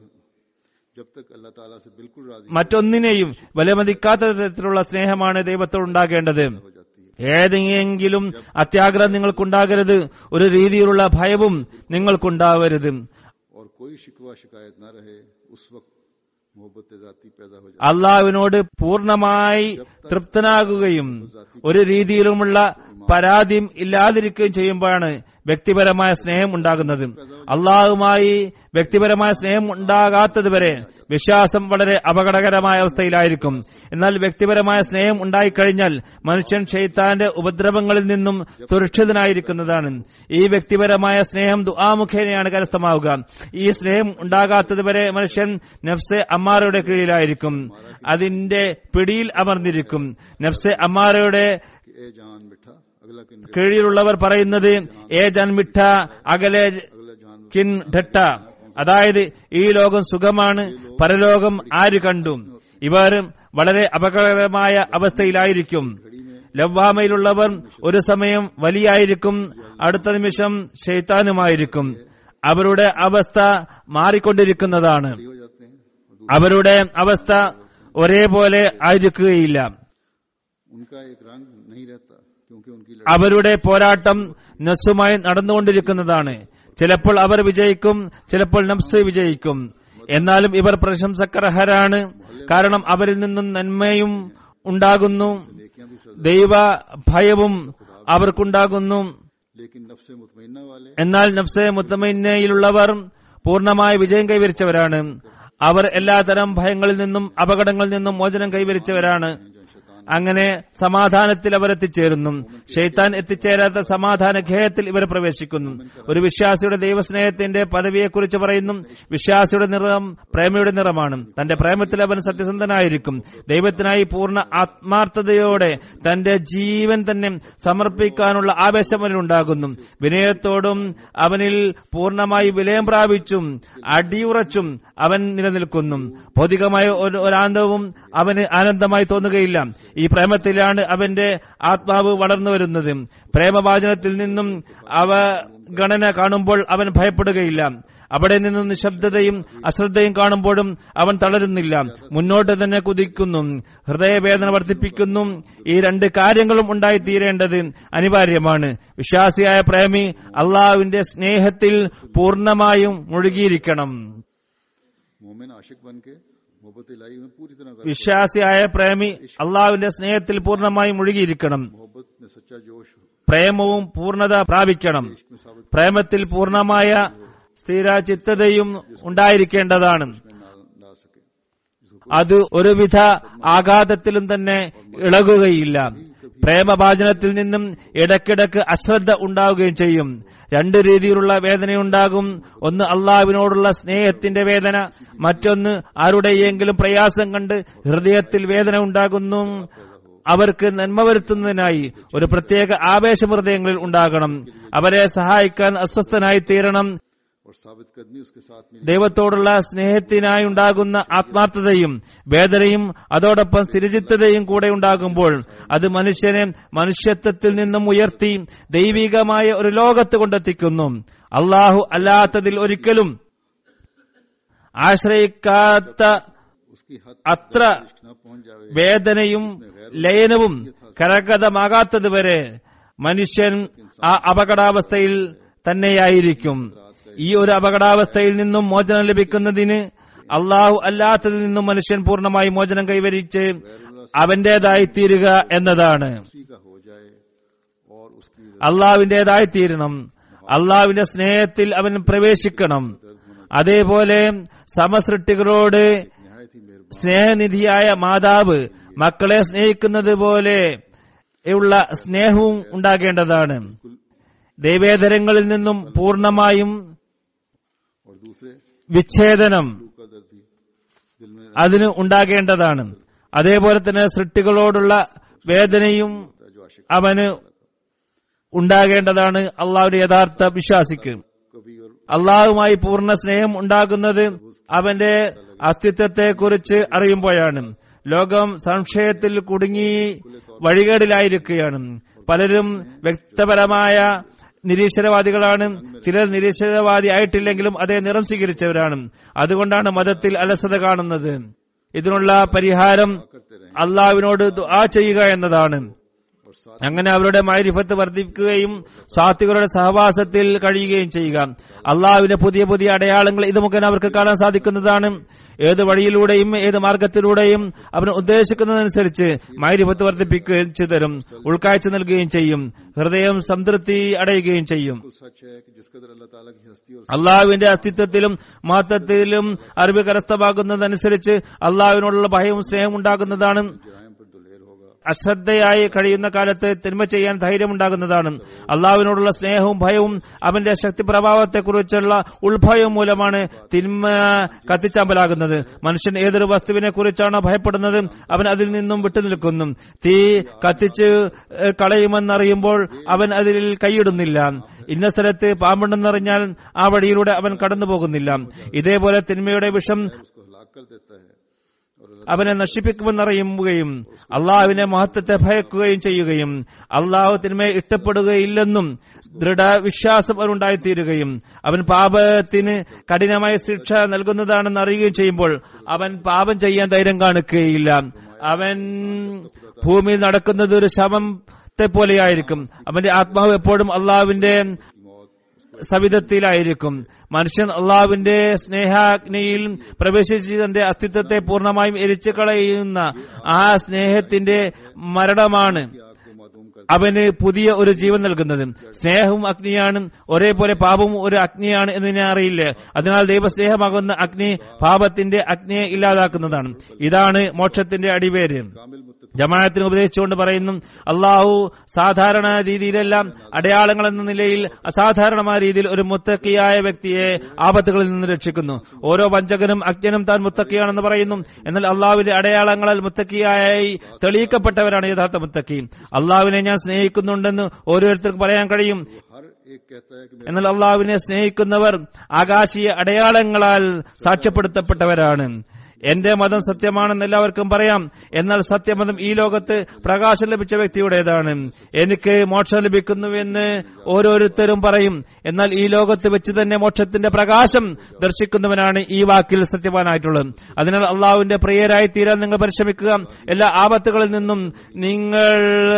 S2: जब तक अल्लाह ताला से बिल्कुल राजी
S3: മറ്റൊന്നിനെയും വിലമതിക്കാത്ത തരത്തിലുള്ള സ്നേഹമാണ് ദൈവത്തോടുണ്ടാകേണ്ടത്
S2: हो जाती है
S3: ഏതെങ്കിലും അത്യാഗ്രഹം നിങ്ങൾക്കുണ്ടാകരുത് ഒരു രീതിയിലുള്ള ഭയവും നിങ്ങൾക്കുണ്ടാവരുത്
S2: और कोई शिकवा शिकायत ना रहे उस वक्त मोहब्बत जाती पैदा हो जाती
S3: അള്ളാഹുവിനോട് പൂർണ്ണമായി തൃപ്തനാകുകയും ഒരു രീതിയിലുമുള്ള പരാതിയും ഇല്ലാതിരിക്കുകയും ചെയ്യുമ്പോഴാണ് വ്യക്തിപരമായ സ്നേഹം ഉണ്ടാകുന്നത് അള്ളാഹുമായി വ്യക്തിപരമായ സ്നേഹം ഉണ്ടാകാത്തതുവരെ വിശ്വാസം വളരെ അപകടകരമായ അവസ്ഥയിലായിരിക്കും എന്നാൽ വ്യക്തിപരമായ സ്നേഹം ഉണ്ടായിക്കഴിഞ്ഞാൽ മനുഷ്യൻ ഷെയ്ത്താന്റെ ഉപദ്രവങ്ങളിൽ നിന്നും സുരക്ഷിതനായിരിക്കുന്നതാണ് ഈ വ്യക്തിപരമായ സ്നേഹം ദുആമുഖേനയാണ് കരസ്ഥമാവുക ഈ സ്നേഹം ഉണ്ടാകാത്തതുവരെ മനുഷ്യൻ നഫ്സെ അമ്മാറയുടെ കീഴിലായിരിക്കും അതിന്റെ പിടിയിൽ അമർന്നിരിക്കും നഫ്സെ അമ്മാറയുടെ
S2: कि ए जान मिठा अगला किन
S3: കീഴിലുള്ളവർ പറയുന്നത് ഏ ജൻമിഠ അകലെ
S2: अगला जान
S3: കിൻ ഠട്ട അതായത് ഈ ലോകം സുഖമാണ് പരലോകം ആര് കണ്ടു ഇവർ വളരെ അപകടകരമായ അവസ്ഥയിലായിരിക്കും ലവ്വാമയിലുള്ളവർ ഒരു സമയം വലിയായിരിക്കും അടുത്ത നിമിഷം ഷെയ്ത്താനുമായിരിക്കും അവരുടെ അവസ്ഥ മാറിക്കൊണ്ടിരിക്കുന്നതാണ്
S2: हो जाते हैं और
S3: അവരുടെ അവസ്ഥ ഒരേപോലെ ആയിരിക്കുകയില്ല
S2: दूसरा उनका एक रंग नहीं रहता क्योंकि उनकी लड़ाई
S3: അവരുടെ പോരാട്ടം നസ്സുമായി നടന്നുകൊണ്ടിരിക്കുന്നതാണ് ചിലപ്പോൾ അവർ വിജയിക്കും ചിലപ്പോൾ നഫ്സ് വിജയിക്കും എന്നാലും ഇവർ പ്രശംസക്കർഹരാണ് കാരണം അവരിൽ നിന്നും നന്മയും ഉണ്ടാകുന്നു
S2: नेकियां भी सजा
S3: ദൈവ ഭയവും അവർക്കുണ്ടാകുന്നു
S2: लेकिन नफ्स मुतमइना वाले
S3: എന്നാൽ നഫ്സെ മുത്തമയിന്നയിലുള്ളവർ പൂർണ്ണമായ വിജയം കൈവരിച്ചവരാണ് അവർ എല്ലാതരം ഭയങ്ങളിൽ നിന്നും അപകടങ്ങളിൽ നിന്നും മോചനം കൈവരിച്ചവരാണ് അങ്ങനെ സമാധാനത്തിൽ അവർ എത്തിച്ചേരുന്നു ഷെയ്ത്താൻ എത്തിച്ചേരാത്ത സമാധാന ഖേയത്തിൽ ഇവർ പ്രവേശിക്കുന്നു ഒരു വിശ്വാസിയുടെ ദൈവസ്നേഹത്തിന്റെ പദവിയെക്കുറിച്ച് പറയുന്നു വിശ്വാസിയുടെ നിറം പ്രേമയുടെ നിറമാണ് തന്റെ പ്രേമത്തിൽ അവൻ സത്യസന്ധനായിരിക്കും ദൈവത്തിനായി പൂർണ്ണ ആത്മാർത്ഥതയോടെ തന്റെ ജീവൻ തന്നെ സമർപ്പിക്കാനുള്ള ആവേശം അവനുണ്ടാകുന്നു വിനയത്തോടും അവനിൽ പൂർണ്ണമായി വിലയം പ്രാപിച്ചും അടിയുറച്ചും അവൻ നിലനിൽക്കുന്നു ഭൗതികമായ ഒരു ഒരാനന്ദവും അവന് ആനന്ദമായി തോന്നുകയില്ല ഈ പ്രേമത്തിലാണ് അവന്റെ ആത്മാവ് വളർന്നു വരുന്നത് പ്രേമവാചനത്തിൽ നിന്നും അവഗണന കാണുമ്പോൾ അവൻ ഭയപ്പെടുകയില്ല അവിടെ നിന്നും നിശബ്ദതയും അശ്രദ്ധയും കാണുമ്പോഴും അവൻ തളരുന്നില്ല മുന്നോട്ട് തന്നെ കുതിക്കുന്നു ഹൃദയവേദന വർദ്ധിപ്പിക്കുന്നു ഈ രണ്ട് കാര്യങ്ങളും ഉണ്ടായിത്തീരേണ്ടത് അനിവാര്യമാണ് വിശ്വാസിയായ പ്രേമി അള്ളാഹുവിന്റെ സ്നേഹത്തിൽ പൂർണ്ണമായും മുഴുകിയിരിക്കണം
S2: मोमिन आशिक बन के मोहब्बत इलाही में पूरी तरह कर
S3: വിശ്വാസിയായ പ്രേമി അള്ളാഹുവിന്റെ സ്നേഹത്തിൽ പൂർണ്ണമായും മുഴുകിയിരിക്കണം
S2: मोहब्बत में सच्चा जोश
S3: പ്രേമവും പൂർണ്ണത പ്രാപിക്കണം
S2: इश्क में साबित
S3: പ്രേമത്തിൽ പൂർണ്ണമായ സ്ഥിരചിത്തതയും ഉണ്ടായിരിക്കേണ്ടതാണ്
S2: में ना ला सके जिसको
S3: അത് ഒരുവിധ ആഘാതത്തിലും തന്നെ ഇളകുകയില്ല പ്രേമഭാജനത്തിൽ നിന്നും ഇടയ്ക്കിടയ്ക്ക് അശ്രദ്ധ ഉണ്ടാവുകയും ചെയ്യും രണ്ട് രീതിയിലുള്ള വേദനയുണ്ടാകും ഒന്ന് അള്ളാഹുവിനോടുള്ള സ്നേഹത്തിന്റെ വേദന മറ്റൊന്ന് ആരുടെയെങ്കിലും പ്രയാസം കണ്ട് ഹൃദയത്തിൽ വേദന ഉണ്ടാകുന്നു അവർക്ക് നന്മ വരുത്തുന്നതിനായി ഒരു പ്രത്യേക ആവേശം ഹൃദയങ്ങളിൽ ഉണ്ടാകണം അവരെ സഹായിക്കാൻ അസ്വസ്ഥനായി തീരണം
S2: और साबित कदमी उसके साथ मिली
S3: ദൈവത്തോടുള്ള സ്നേഹത്തിനായി ഉണ്ടാകുന്ന ആത്മാർത്ഥതയും വേദനയും അതോടൊപ്പം സ്ഥിരചിത്തതയും കൂടെ ഉണ്ടാകുമ്പോൾ അത് മനുഷ്യനെ മനുഷ്യത്വത്തിൽ നിന്നും ഉയർത്തി ദൈവികമായ ഒരു ലോകത്ത് കൊണ്ടെത്തിക്കുന്നു അള്ളാഹു അല്ലാത്തതിൽ ഒരിക്കലും ആശ്രയിക്കാത്ത
S2: उसकी हद
S3: അത്ര
S2: इश्क न पहुंच जावे
S3: വേദനയും ലയനവും കരഗതമാകാത്തതുവരെ മനുഷ്യൻ ആ അപകടാവസ്ഥയിൽ തന്നെയായിരിക്കും ഈ ഒരു അപകടാവസ്ഥയിൽ നിന്നും മോചനം ലഭിക്കുന്നതിന് അള്ളാഹു അല്ലാത്തതിൽ നിന്നും മനുഷ്യൻ പൂർണ്ണമായി മോചനം കൈവരിച്ച് അവന്റേതായി തീരുക എന്നതാണ്
S2: उसी का हो जाए और उसकी
S3: അള്ളാവിന്റേതായി തീരണം അള്ളാവിന്റെ സ്നേഹത്തിൽ അവൻ പ്രവേശിക്കണം അതേപോലെ സമസൃഷ്ടികളോട്
S2: नहायत ही मेहरबान
S3: സ്നേഹനിധിയായ മാതാവ് മക്കളെ സ്നേഹിക്കുന്നത് പോലെ ഉള്ള സ്നേഹവും ഉണ്ടാകേണ്ടതാണ് ദൈവേതരങ്ങളിൽ നിന്നും പൂർണ്ണമായും
S2: और दूसरे
S3: വിച്ഛേദനം
S2: का दर्द भी दिल में
S3: അതിന് ഉണ്ടാകേണ്ടതാണ് അതേപോലെ തന്നെ സൃഷ്ടികളോടുള്ള വേദനയും
S2: रहता है जो आशिक
S3: അവന് ഉണ്ടാകേണ്ടതാണ് അള്ളാഹുവിന്റെ യഥാർത്ഥ വിശ്വാസിക്ക്
S2: कभी और
S3: അള്ളാഹുമായി പൂർണ്ണ സ്നേഹം ഉണ്ടാകുന്നത് അവന്റെ അസ്തിത്വത്തെക്കുറിച്ച് അറിയുമ്പോഴാണ് ലോകം സംശയത്തിൽ കുടുങ്ങി വഴികേടിലായിരിക്കുകയാണ് പലരും വ്യക്തപരമായ നിരീശ്വരവാദികളാണ് ചിലർ നിരീശ്വരവാദി ആയിട്ടില്ലെങ്കിലും അതേ നിറം സ്വീകരിച്ചവരാണ് അതുകൊണ്ടാണ് മതത്തിൽ അലസത കാണുന്നത് ഇതിനുള്ള പരിഹാരം
S2: करते रहे
S3: അള്ളാഹുവിനോട് ദുആ ചെയ്യുക എന്നതാണ്
S2: और साथ
S3: അങ്ങനെ അവരുടെ മൈരിഫത്ത് വർദ്ധിക്കുകയും സാത്വികരുടെ സഹവാസത്തിൽ കഴിയുകയും ചെയ്യുക അള്ളാഹുവിന്റെ പുതിയ പുതിയ അടയാളങ്ങൾ ഇത് മുഖേന അവർക്ക് കാണാൻ സാധിക്കുന്നതാണ് ഏത് വഴിയിലൂടെയും ഏത് മാർഗത്തിലൂടെയും അവൻ ഉദ്ദേശിക്കുന്നതനുസരിച്ച് മൈരിഫത്ത് വർദ്ധിപ്പിക്കുകയും ചെയ്തു തരും ഉൾക്കാഴ്ച നൽകുകയും ചെയ്യും ഹൃദയം സംതൃപ്തി അടയുകയും ചെയ്യും
S2: बिल्कुल सच है कि जिस कदर अल्लाह ताला की हस्ती और
S3: അള്ളാഹുവിന്റെ അസ്തിത്വത്തിലും മഹത്വത്തിലും അറിവ് കരസ്ഥമാകുന്നതനുസരിച്ച് അള്ളാഹുവിനോടുള്ള ഭയവും സ്നേഹവും ഉണ്ടാകുന്നതാണ്
S2: जराइम पर दुलेर होगा
S3: അശ്രദ്ധയായി കഴിയുന്ന കാലത്ത് തിന്മ ചെയ്യാൻ ധൈര്യമുണ്ടാകുന്നതാണ് അള്ളാഹുവിനോടുള്ള സ്നേഹവും ഭയവും അവന്റെ ശക്തി പ്രഭാവത്തെക്കുറിച്ചുള്ള ഉത്ഭവം മൂലമാണ് തിന്മ കത്തിച്ചാമ്പലാകുന്നത് മനുഷ്യൻ ഏതൊരു വസ്തുവിനെ കുറിച്ചാണോ ഭയപ്പെടുന്നത് അവൻ അതിൽ നിന്നും വിട്ടുനിൽക്കുന്നു തീ കത്തിച്ച് ഏഹ്, കളയുമെന്നറിയുമ്പോൾ അവൻ അതിൽ കൈയിടുന്നില്ല ഇന്ന സ്ഥലത്ത് പാമ്പുണ്ടെന്നറിഞ്ഞാൽ ആ വഴിയിലൂടെ അവൻ കടന്നു പോകുന്നില്ല ഇതേപോലെ തിന്മയുടെ വിഷം
S2: उसको हलाक कर देता है और अल्लाह
S3: അവനെ നശിപ്പിക്കുമെന്നറിയുകയും അള്ളാഹുവിനെ മഹത്വത്തെ ഭയക്കുകയും ചെയ്യുകയും അള്ളാഹു തിന്മയെ ഇഷ്ടപ്പെടുകയില്ലെന്നും ദൃഢവിശ്വാസം അവനുണ്ടായിത്തീരുകയും അവൻ പാപത്തിന് കഠിനമായ ശിക്ഷ നൽകുന്നതാണെന്ന് അറിയുകയും ചെയ്യുമ്പോൾ അവൻ പാപം ചെയ്യാൻ ധൈര്യം കാണിക്കുകയില്ല അവൻ ഭൂമിയിൽ നടക്കുന്നത് ഒരു ശവത്തെ പോലെയായിരിക്കും അവന്റെ ആത്മാവ് എപ്പോഴും അള്ളാഹുവിന്റെ സവിധത്തിലായിരിക്കും മനുഷ്യൻ അള്ളാഹുവിന്റെ സ്നേഹാഗ്നിയിൽ പ്രവേശിച്ച് തന്റെ അസ്തിത്വത്തെ പൂർണ്ണമായും എരിച്ചു കളയുന്ന ആ സ്നേഹത്തിന്റെ മരണമാണ്
S2: को मातूम कर
S3: അവന് പുതിയ ഒരു ജീവൻ നൽകുന്നത് സ്നേഹവും അഗ്നിയാണ് ഒരേപോലെ പാപവും ഒരു അഗ്നിയാണ് എന്ന് ഞാൻ അറിയില്ല അതിനാൽ ദൈവസ്നേഹമാകുന്ന അഗ്നി പാപത്തിന്റെ അഗ്നിയെ ഇല്ലാതാക്കുന്നതാണ് ഇതാണ് മോക്ഷത്തിന്റെ അടിവേര്
S2: कामिल मुत्तकी
S3: ജമാഅത്തിന് ഉപദേശിച്ചുകൊണ്ട് പറയുന്നു അള്ളാഹു സാധാരണ രീതിയിലെല്ലാം അടയാളങ്ങൾ എന്ന നിലയിൽ അസാധാരണമായ രീതിയിൽ ഒരു മുത്തക്കിയായ വ്യക്തിയെ ആപത്തുകളിൽ നിന്ന് രക്ഷിക്കുന്നു ഓരോ വഞ്ചകനും അജ്ഞനും താൻ മുത്തക്കിയാണെന്ന് പറയുന്നു എന്നാൽ അള്ളാഹുവിന്റെ അടയാളങ്ങളാൽ മുത്തക്കിയായി തെളിയിക്കപ്പെട്ടവരാണ് യഥാർത്ഥ മുത്തക്കി അള്ളാഹുവിനെ ഞാൻ സ്നേഹിക്കുന്നുണ്ടെന്ന് ഓരോരുത്തർക്കും പറയാൻ കഴിയും
S2: हर एक कहता है कि मैं
S3: എന്നാൽ അള്ളാഹുവിനെ സ്നേഹിക്കുന്നവർ ആകാശീയ അടയാളങ്ങളാൽ സാക്ഷ്യപ്പെടുത്തപ്പെട്ടവരാണ് എന്റെ മതം സത്യമാണെന്ന് എല്ലാവർക്കും പറയാം എന്നാൽ സത്യമതം ഈ ലോകത്ത് പ്രകാശം ലഭിച്ച വ്യക്തിയുടേതാണ് എനിക്ക് മോക്ഷം ലഭിക്കുന്നുവെന്ന് ഓരോരുത്തരും പറയും എന്നാൽ ഈ ലോകത്ത് വെച്ച് തന്നെ മോക്ഷത്തിന്റെ പ്രകാശം ദർശിക്കുന്നവനാണ് ഈ വാക്കിൽ സത്യവാനായിട്ടുള്ളത് അതിനാൽ അള്ളാഹുവിന്റെ പ്രിയരായി തീരാൻ നിങ്ങൾ പരിശ്രമിക്കുക എല്ലാ ആപത്തുകളിൽ നിന്നും നിങ്ങൾ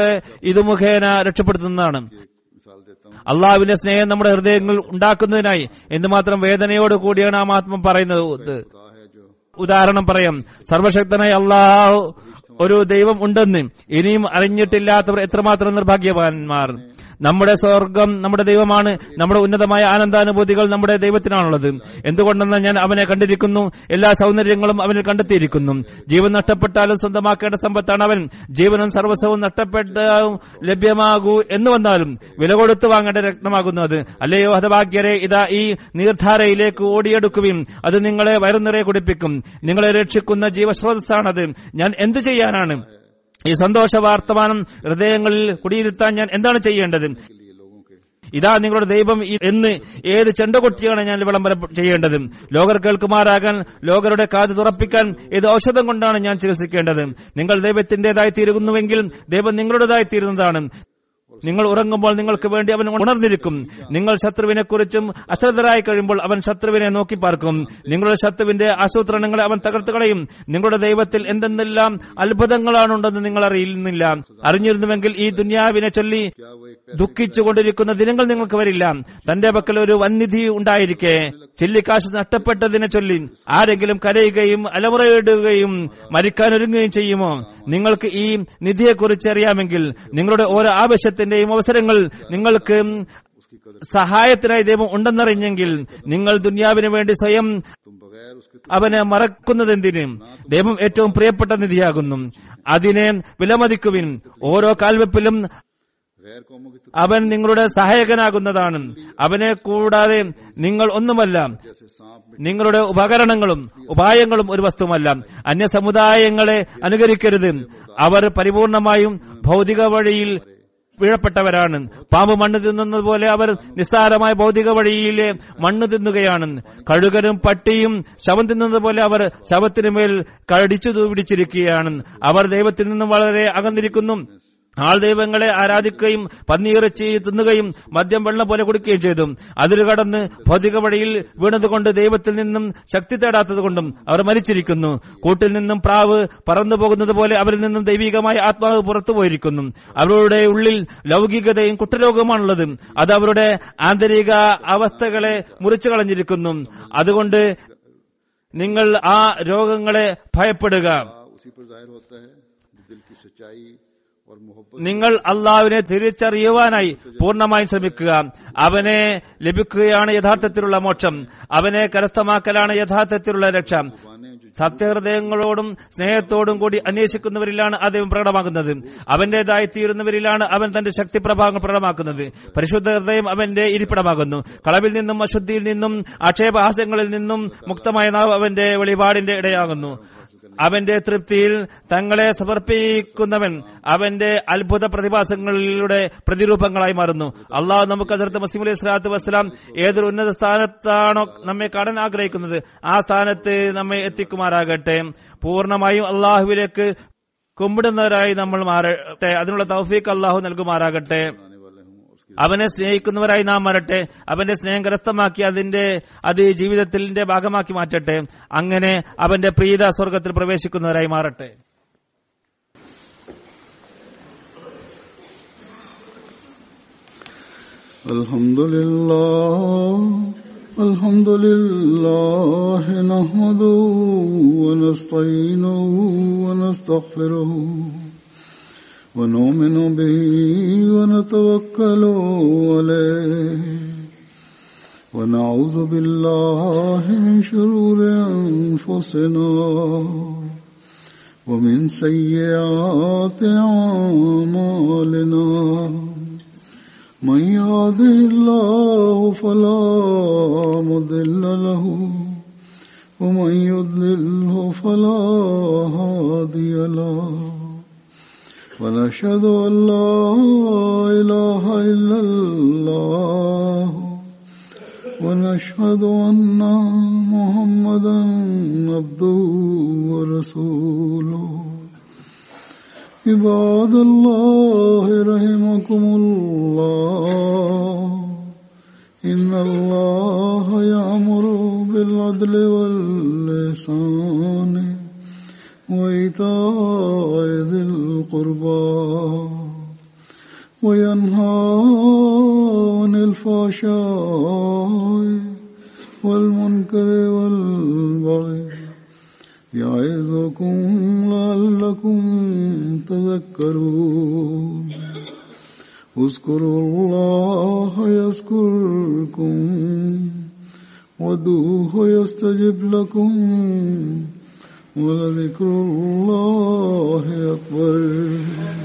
S3: ഇത് മുഖേന രക്ഷപ്പെടുത്തുന്നതാണ്
S2: मिसाल देता हूँ
S3: അള്ളാഹുവിന്റെ സ്നേഹം നമ്മുടെ ഹൃദയങ്ങൾ ഉണ്ടാക്കുന്നതിനായി എന്തുമാത്രം വേദനയോട് കൂടിയാണ് ആ മഹാത്മ പറയുന്നത്
S2: खुदा है जो
S3: ഉദാഹരണം പറയാം സർവശക്തനായ അള്ളാഹു ഒരു ദൈവം ഉണ്ടെന്ന് ഇനിയും അറിഞ്ഞിട്ടില്ലാത്തവർ എത്രമാത്രം നിർഭാഗ്യവാന്മാർ നമ്മുടെ സ്വർഗം നമ്മുടെ ദൈവമാണ് നമ്മുടെ ഉന്നതമായ ആനന്ദാനുഭൂതികൾ നമ്മുടെ ദൈവത്തിനാണുള്ളത് എന്തുകൊണ്ടെന്നാൽ ഞാൻ അവനെ കണ്ടിരിക്കുന്നു എല്ലാ സൗന്ദര്യങ്ങളും അവനിൽ കണ്ടെത്തിയിരിക്കുന്നു ജീവൻ നഷ്ടപ്പെട്ടാലും സ്വന്തമാക്കേണ്ട സമ്പത്താണ് അവൻ ജീവനും സർവസ്വവും നഷ്ടപ്പെട്ട ലഭ്യമാകൂ എന്ന് വന്നാലും വില കൊടുത്ത് വാങ്ങേണ്ട രക്തമാകുന്നത് അല്ലയോ ഹതഭാഗ്യരെ ഇതാ ഈ നീർധാരയിലേക്ക് ഓടിയെടുക്കുകയും അത് നിങ്ങളെ വയറുനിറയെ കുടിപ്പിക്കും നിങ്ങളെ രക്ഷിക്കുന്ന ജീവശ്രോതസ്സാണത് ഞാൻ എന്തു ചെയ്യാനാണ് ഈ സന്തോഷ വാർത്തമാനം ഹൃദയങ്ങളിൽ കുടിയിരുത്താൻ ഞാൻ എന്താണ് ചെയ്യേണ്ടത്
S2: के लिए लोगों के
S3: ഇതാ നിങ്ങളുടെ ദൈവം ഇ- എന്ന് ഏത് ചെണ്ടകൊട്ടിയാണ് ഞാൻ വിളംബരം ചെയ്യേണ്ടത് ലോകർ കേൾക്കുമാറാകാൻ ലോകരുടെ കാത് തുറപ്പിക്കാൻ ഇത് ഔഷധം കൊണ്ടാണ് ഞാൻ ചികിത്സിക്കേണ്ടത് നിങ്ങൾ ദൈവത്തിന്റേതായി തീരുന്നുവെങ്കിൽ ദൈവം നിങ്ങളുടേതായി തീരുന്നതാണ് നിങ്ങൾ ഉറങ്ങുമ്പോൾ നിങ്ങൾക്ക് വേണ്ടി അവൻ ഉണർന്നിരിക്കും നിങ്ങൾ ശത്രുവിനെ കുറിച്ചും അശ്രദ്ധരായി കഴിയുമ്പോൾ അവൻ ശത്രുവിനെ നോക്കി പാർക്കും നിങ്ങളുടെ ശത്രുവിന്റെ ആസൂത്രണങ്ങളെ അവൻ തകർത്ത് കളയും നിങ്ങളുടെ ദൈവത്തിൽ എന്തെന്നെല്ലാം അത്ഭുതങ്ങളാണുണ്ടെന്ന് നിങ്ങൾ അറിയുന്നില്ല അറിഞ്ഞിരുന്നുവെങ്കിൽ ഈ ദുന്യാവിനെ ചൊല്ലി
S2: क्या वो एक
S3: ദുഃഖിച്ചുകൊണ്ടിരിക്കുന്ന ദിനങ്ങൾ നിങ്ങൾക്ക് വരില്ല തന്റെ പക്കൽ ഒരു വന്നിധി ഉണ്ടായിരിക്കെ ചില്ലിക്കാശ് നഷ്ടപ്പെട്ടതിനെ ചൊല്ലി ആരെങ്കിലും കരയുകയും അലമുറയിടുകയും മരിക്കാനൊരുങ്ങുകയും ചെയ്യുമോ നിങ്ങൾക്ക് ഈ നിധിയെക്കുറിച്ച് അറിയാമെങ്കിൽ നിങ്ങളുടെ ഓരോ ആവശ്യത്തിന്റെയും അവസരങ്ങൾ നിങ്ങൾക്ക്
S2: उसकी कदर
S3: സഹായത്തിനായി ദൈവം ഉണ്ടെന്നറിഞ്ഞെങ്കിൽ നിങ്ങൾ ദുന്യാവിന് വേണ്ടി സ്വയം
S2: तुम बगैर उसके
S3: അവനെ മറക്കുന്നതെന്തിന് ദൈവം ഏറ്റവും പ്രിയപ്പെട്ട നിധിയാകുന്നു അതിനെ വിലമതിക്കുവിൻ ഓരോ കാൽവെപ്പിലും
S2: गैर कौमों की तो
S3: അവൻ നിങ്ങളുടെ സഹായകനാകുന്നതാണ് അവനെ കൂടാതെ നിങ്ങൾ ഒന്നുമല്ല
S2: जैसे सांप में
S3: നിങ്ങളുടെ ഉപകരണങ്ങളും ഉപായങ്ങളും ഒരു വസ്തുവല്ല അന്യ സമുദായങ്ങളെ അനുകരിക്കരുത് അവർ പരിപൂർണമായും ഭൗതിക വഴിയിൽ വീഴപ്പെട്ടവരാണ് പാമ്പ് മണ്ണ് തിന്നുന്നത് പോലെ അവർ നിസ്സാരമായ ഭൗതിക വഴിയിലെ മണ്ണ് തിന്നുകയാണ് കഴുകനും പട്ടിയും ശവം തിന്നുന്നത് പോലെ അവർ ശവത്തിനുമേൽ കടിച്ചു പിടിച്ചിരിക്കുകയാണ് അവർ ദൈവത്തിൽ നിന്നും വളരെ അകന്നിരിക്കുന്നു ആൾ ദൈവങ്ങളെ ആരാധിക്കുകയും പന്നിയിറച്ചി തിന്നുകയും മദ്യം വെള്ളം പോലെ കുടിക്കുകയും ചെയ്തു അതിൽ കടന്ന് ഭൗതിക വഴിയിൽ വീണതുകൊണ്ട് ദൈവത്തിൽ നിന്നും ശക്തി തേടാത്തതുകൊണ്ടും അവർ മരിച്ചിരിക്കുന്നു കൂട്ടിൽ നിന്നും പ്രാവ് പറന്നു പോകുന്നത് പോലെ അവരിൽ നിന്നും ദൈവികമായ ആത്മാവ് പുറത്തു പോയിരിക്കുന്നു അവരുടെ ഉള്ളിൽ ലൗകികതയും കുഷ്ഠരോഗമാണുള്ളത് അത് അവരുടെ ആന്തരിക അവസ്ഥകളെ മുറിച്ചു കളഞ്ഞിരിക്കുന്നു അതുകൊണ്ട് നിങ്ങൾ ആ രോഗങ്ങളെ ഭയപ്പെടുക
S2: उसी पर जाहिर होता है जो दिल की सच्चाई और मोहब्बत
S3: നിങ്ങൾ അള്ളാവിനെ തിരിച്ചറിയുവാനായി പൂർണ്ണമായും ശ്രമിക്കുക അവനെ ലഭിക്കുകയാണ് യഥാർത്ഥത്തിലുള്ള മോക്ഷം അവനെ കരസ്ഥമാക്കലാണ് യഥാർത്ഥത്തിലുള്ള രക്ഷ
S2: माने जो
S3: സത്യഹൃദയങ്ങളോടും സ്നേഹത്തോടും കൂടി അന്വേഷിക്കുന്നവരിലാണ് അദ്ദേഹം പ്രകടമാകുന്നത് അവന്റേതായി തീരുന്നവരിലാണ് അവൻ തന്റെ ശക്തി പ്രഭാവങ്ങൾ പ്രകടമാക്കുന്നത് പരിശുദ്ധ ഹൃദയം അവന്റെ ഇരിപ്പിടമാകുന്നു കളവിൽ നിന്നും അശുദ്ധിയിൽ നിന്നും ആക്ഷേപഹാസ്യങ്ങളിൽ നിന്നും മുക്തമായ നാവ് അവന്റെ വെളിപാടിന്റെ ഇടയാകുന്നു അവന്റെ തൃപ്തിയിൽ തങ്ങളെ സമർപ്പിക്കുന്നവൻ അവന്റെ അത്ഭുത പ്രതിഭാസങ്ങളിലൂടെ പ്രതിരൂപങ്ങളായി മാറുന്നു അള്ളാഹു നമുക്ക് അതിർത്ത് മസീം അലൈഹി സ്വലാത്തു വസ്സലാം ഏതൊരു ഉന്നത സ്ഥാനത്താണോ നമ്മെ കാണാൻ ആഗ്രഹിക്കുന്നത് ആ സ്ഥാനത്ത് നമ്മെ എത്തിക്കുമാറാകട്ടെ പൂർണ്ണമായും അള്ളാഹുവിലേക്ക് കുമ്പിടുന്നവരായി നമ്മൾ മാറട്ടെ അതിനുള്ള തൗഫീഖ് അള്ളാഹു നൽകുമാറാകട്ടെ
S2: आने वाले हूँ और उसकी
S3: അവനെ സ്നേഹിക്കുന്നവരായി നാം മാറട്ടെ അവന്റെ സ്നേഹം കരസ്ഥമാക്കി അതിന്റെ അത് ജീവിതത്തിന്റെ ഭാഗമാക്കി മാറ്റട്ടെ അങ്ങനെ അവന്റെ പ്രീത സ്വർഗത്തിൽ പ്രവേശിക്കുന്നവരായി മാറട്ടെ
S2: الحمد لله الحمد لله نحمده ونستعينه ونستغفره ونؤمن به ونتوكل عليه ونعوذ بالله من شرور أنفسنا ومن سيئات أعمالنا من يهده الله فلا مضل له ومن يضلله فلا هادي له ونشهد أن لا إله إلا الله
S4: ونشهد أن محمدا عبده ورسوله عباد الله رحمكم الله إن الله يأمر بالعدل واللسان وإيتاء ذي القربى وينهى عن الفحشاء والمنكر والبغي يعظكم لعلكم تذكرون اذكروا الله يذكركم ودوه يستجب لكم ولذكر الله أكبر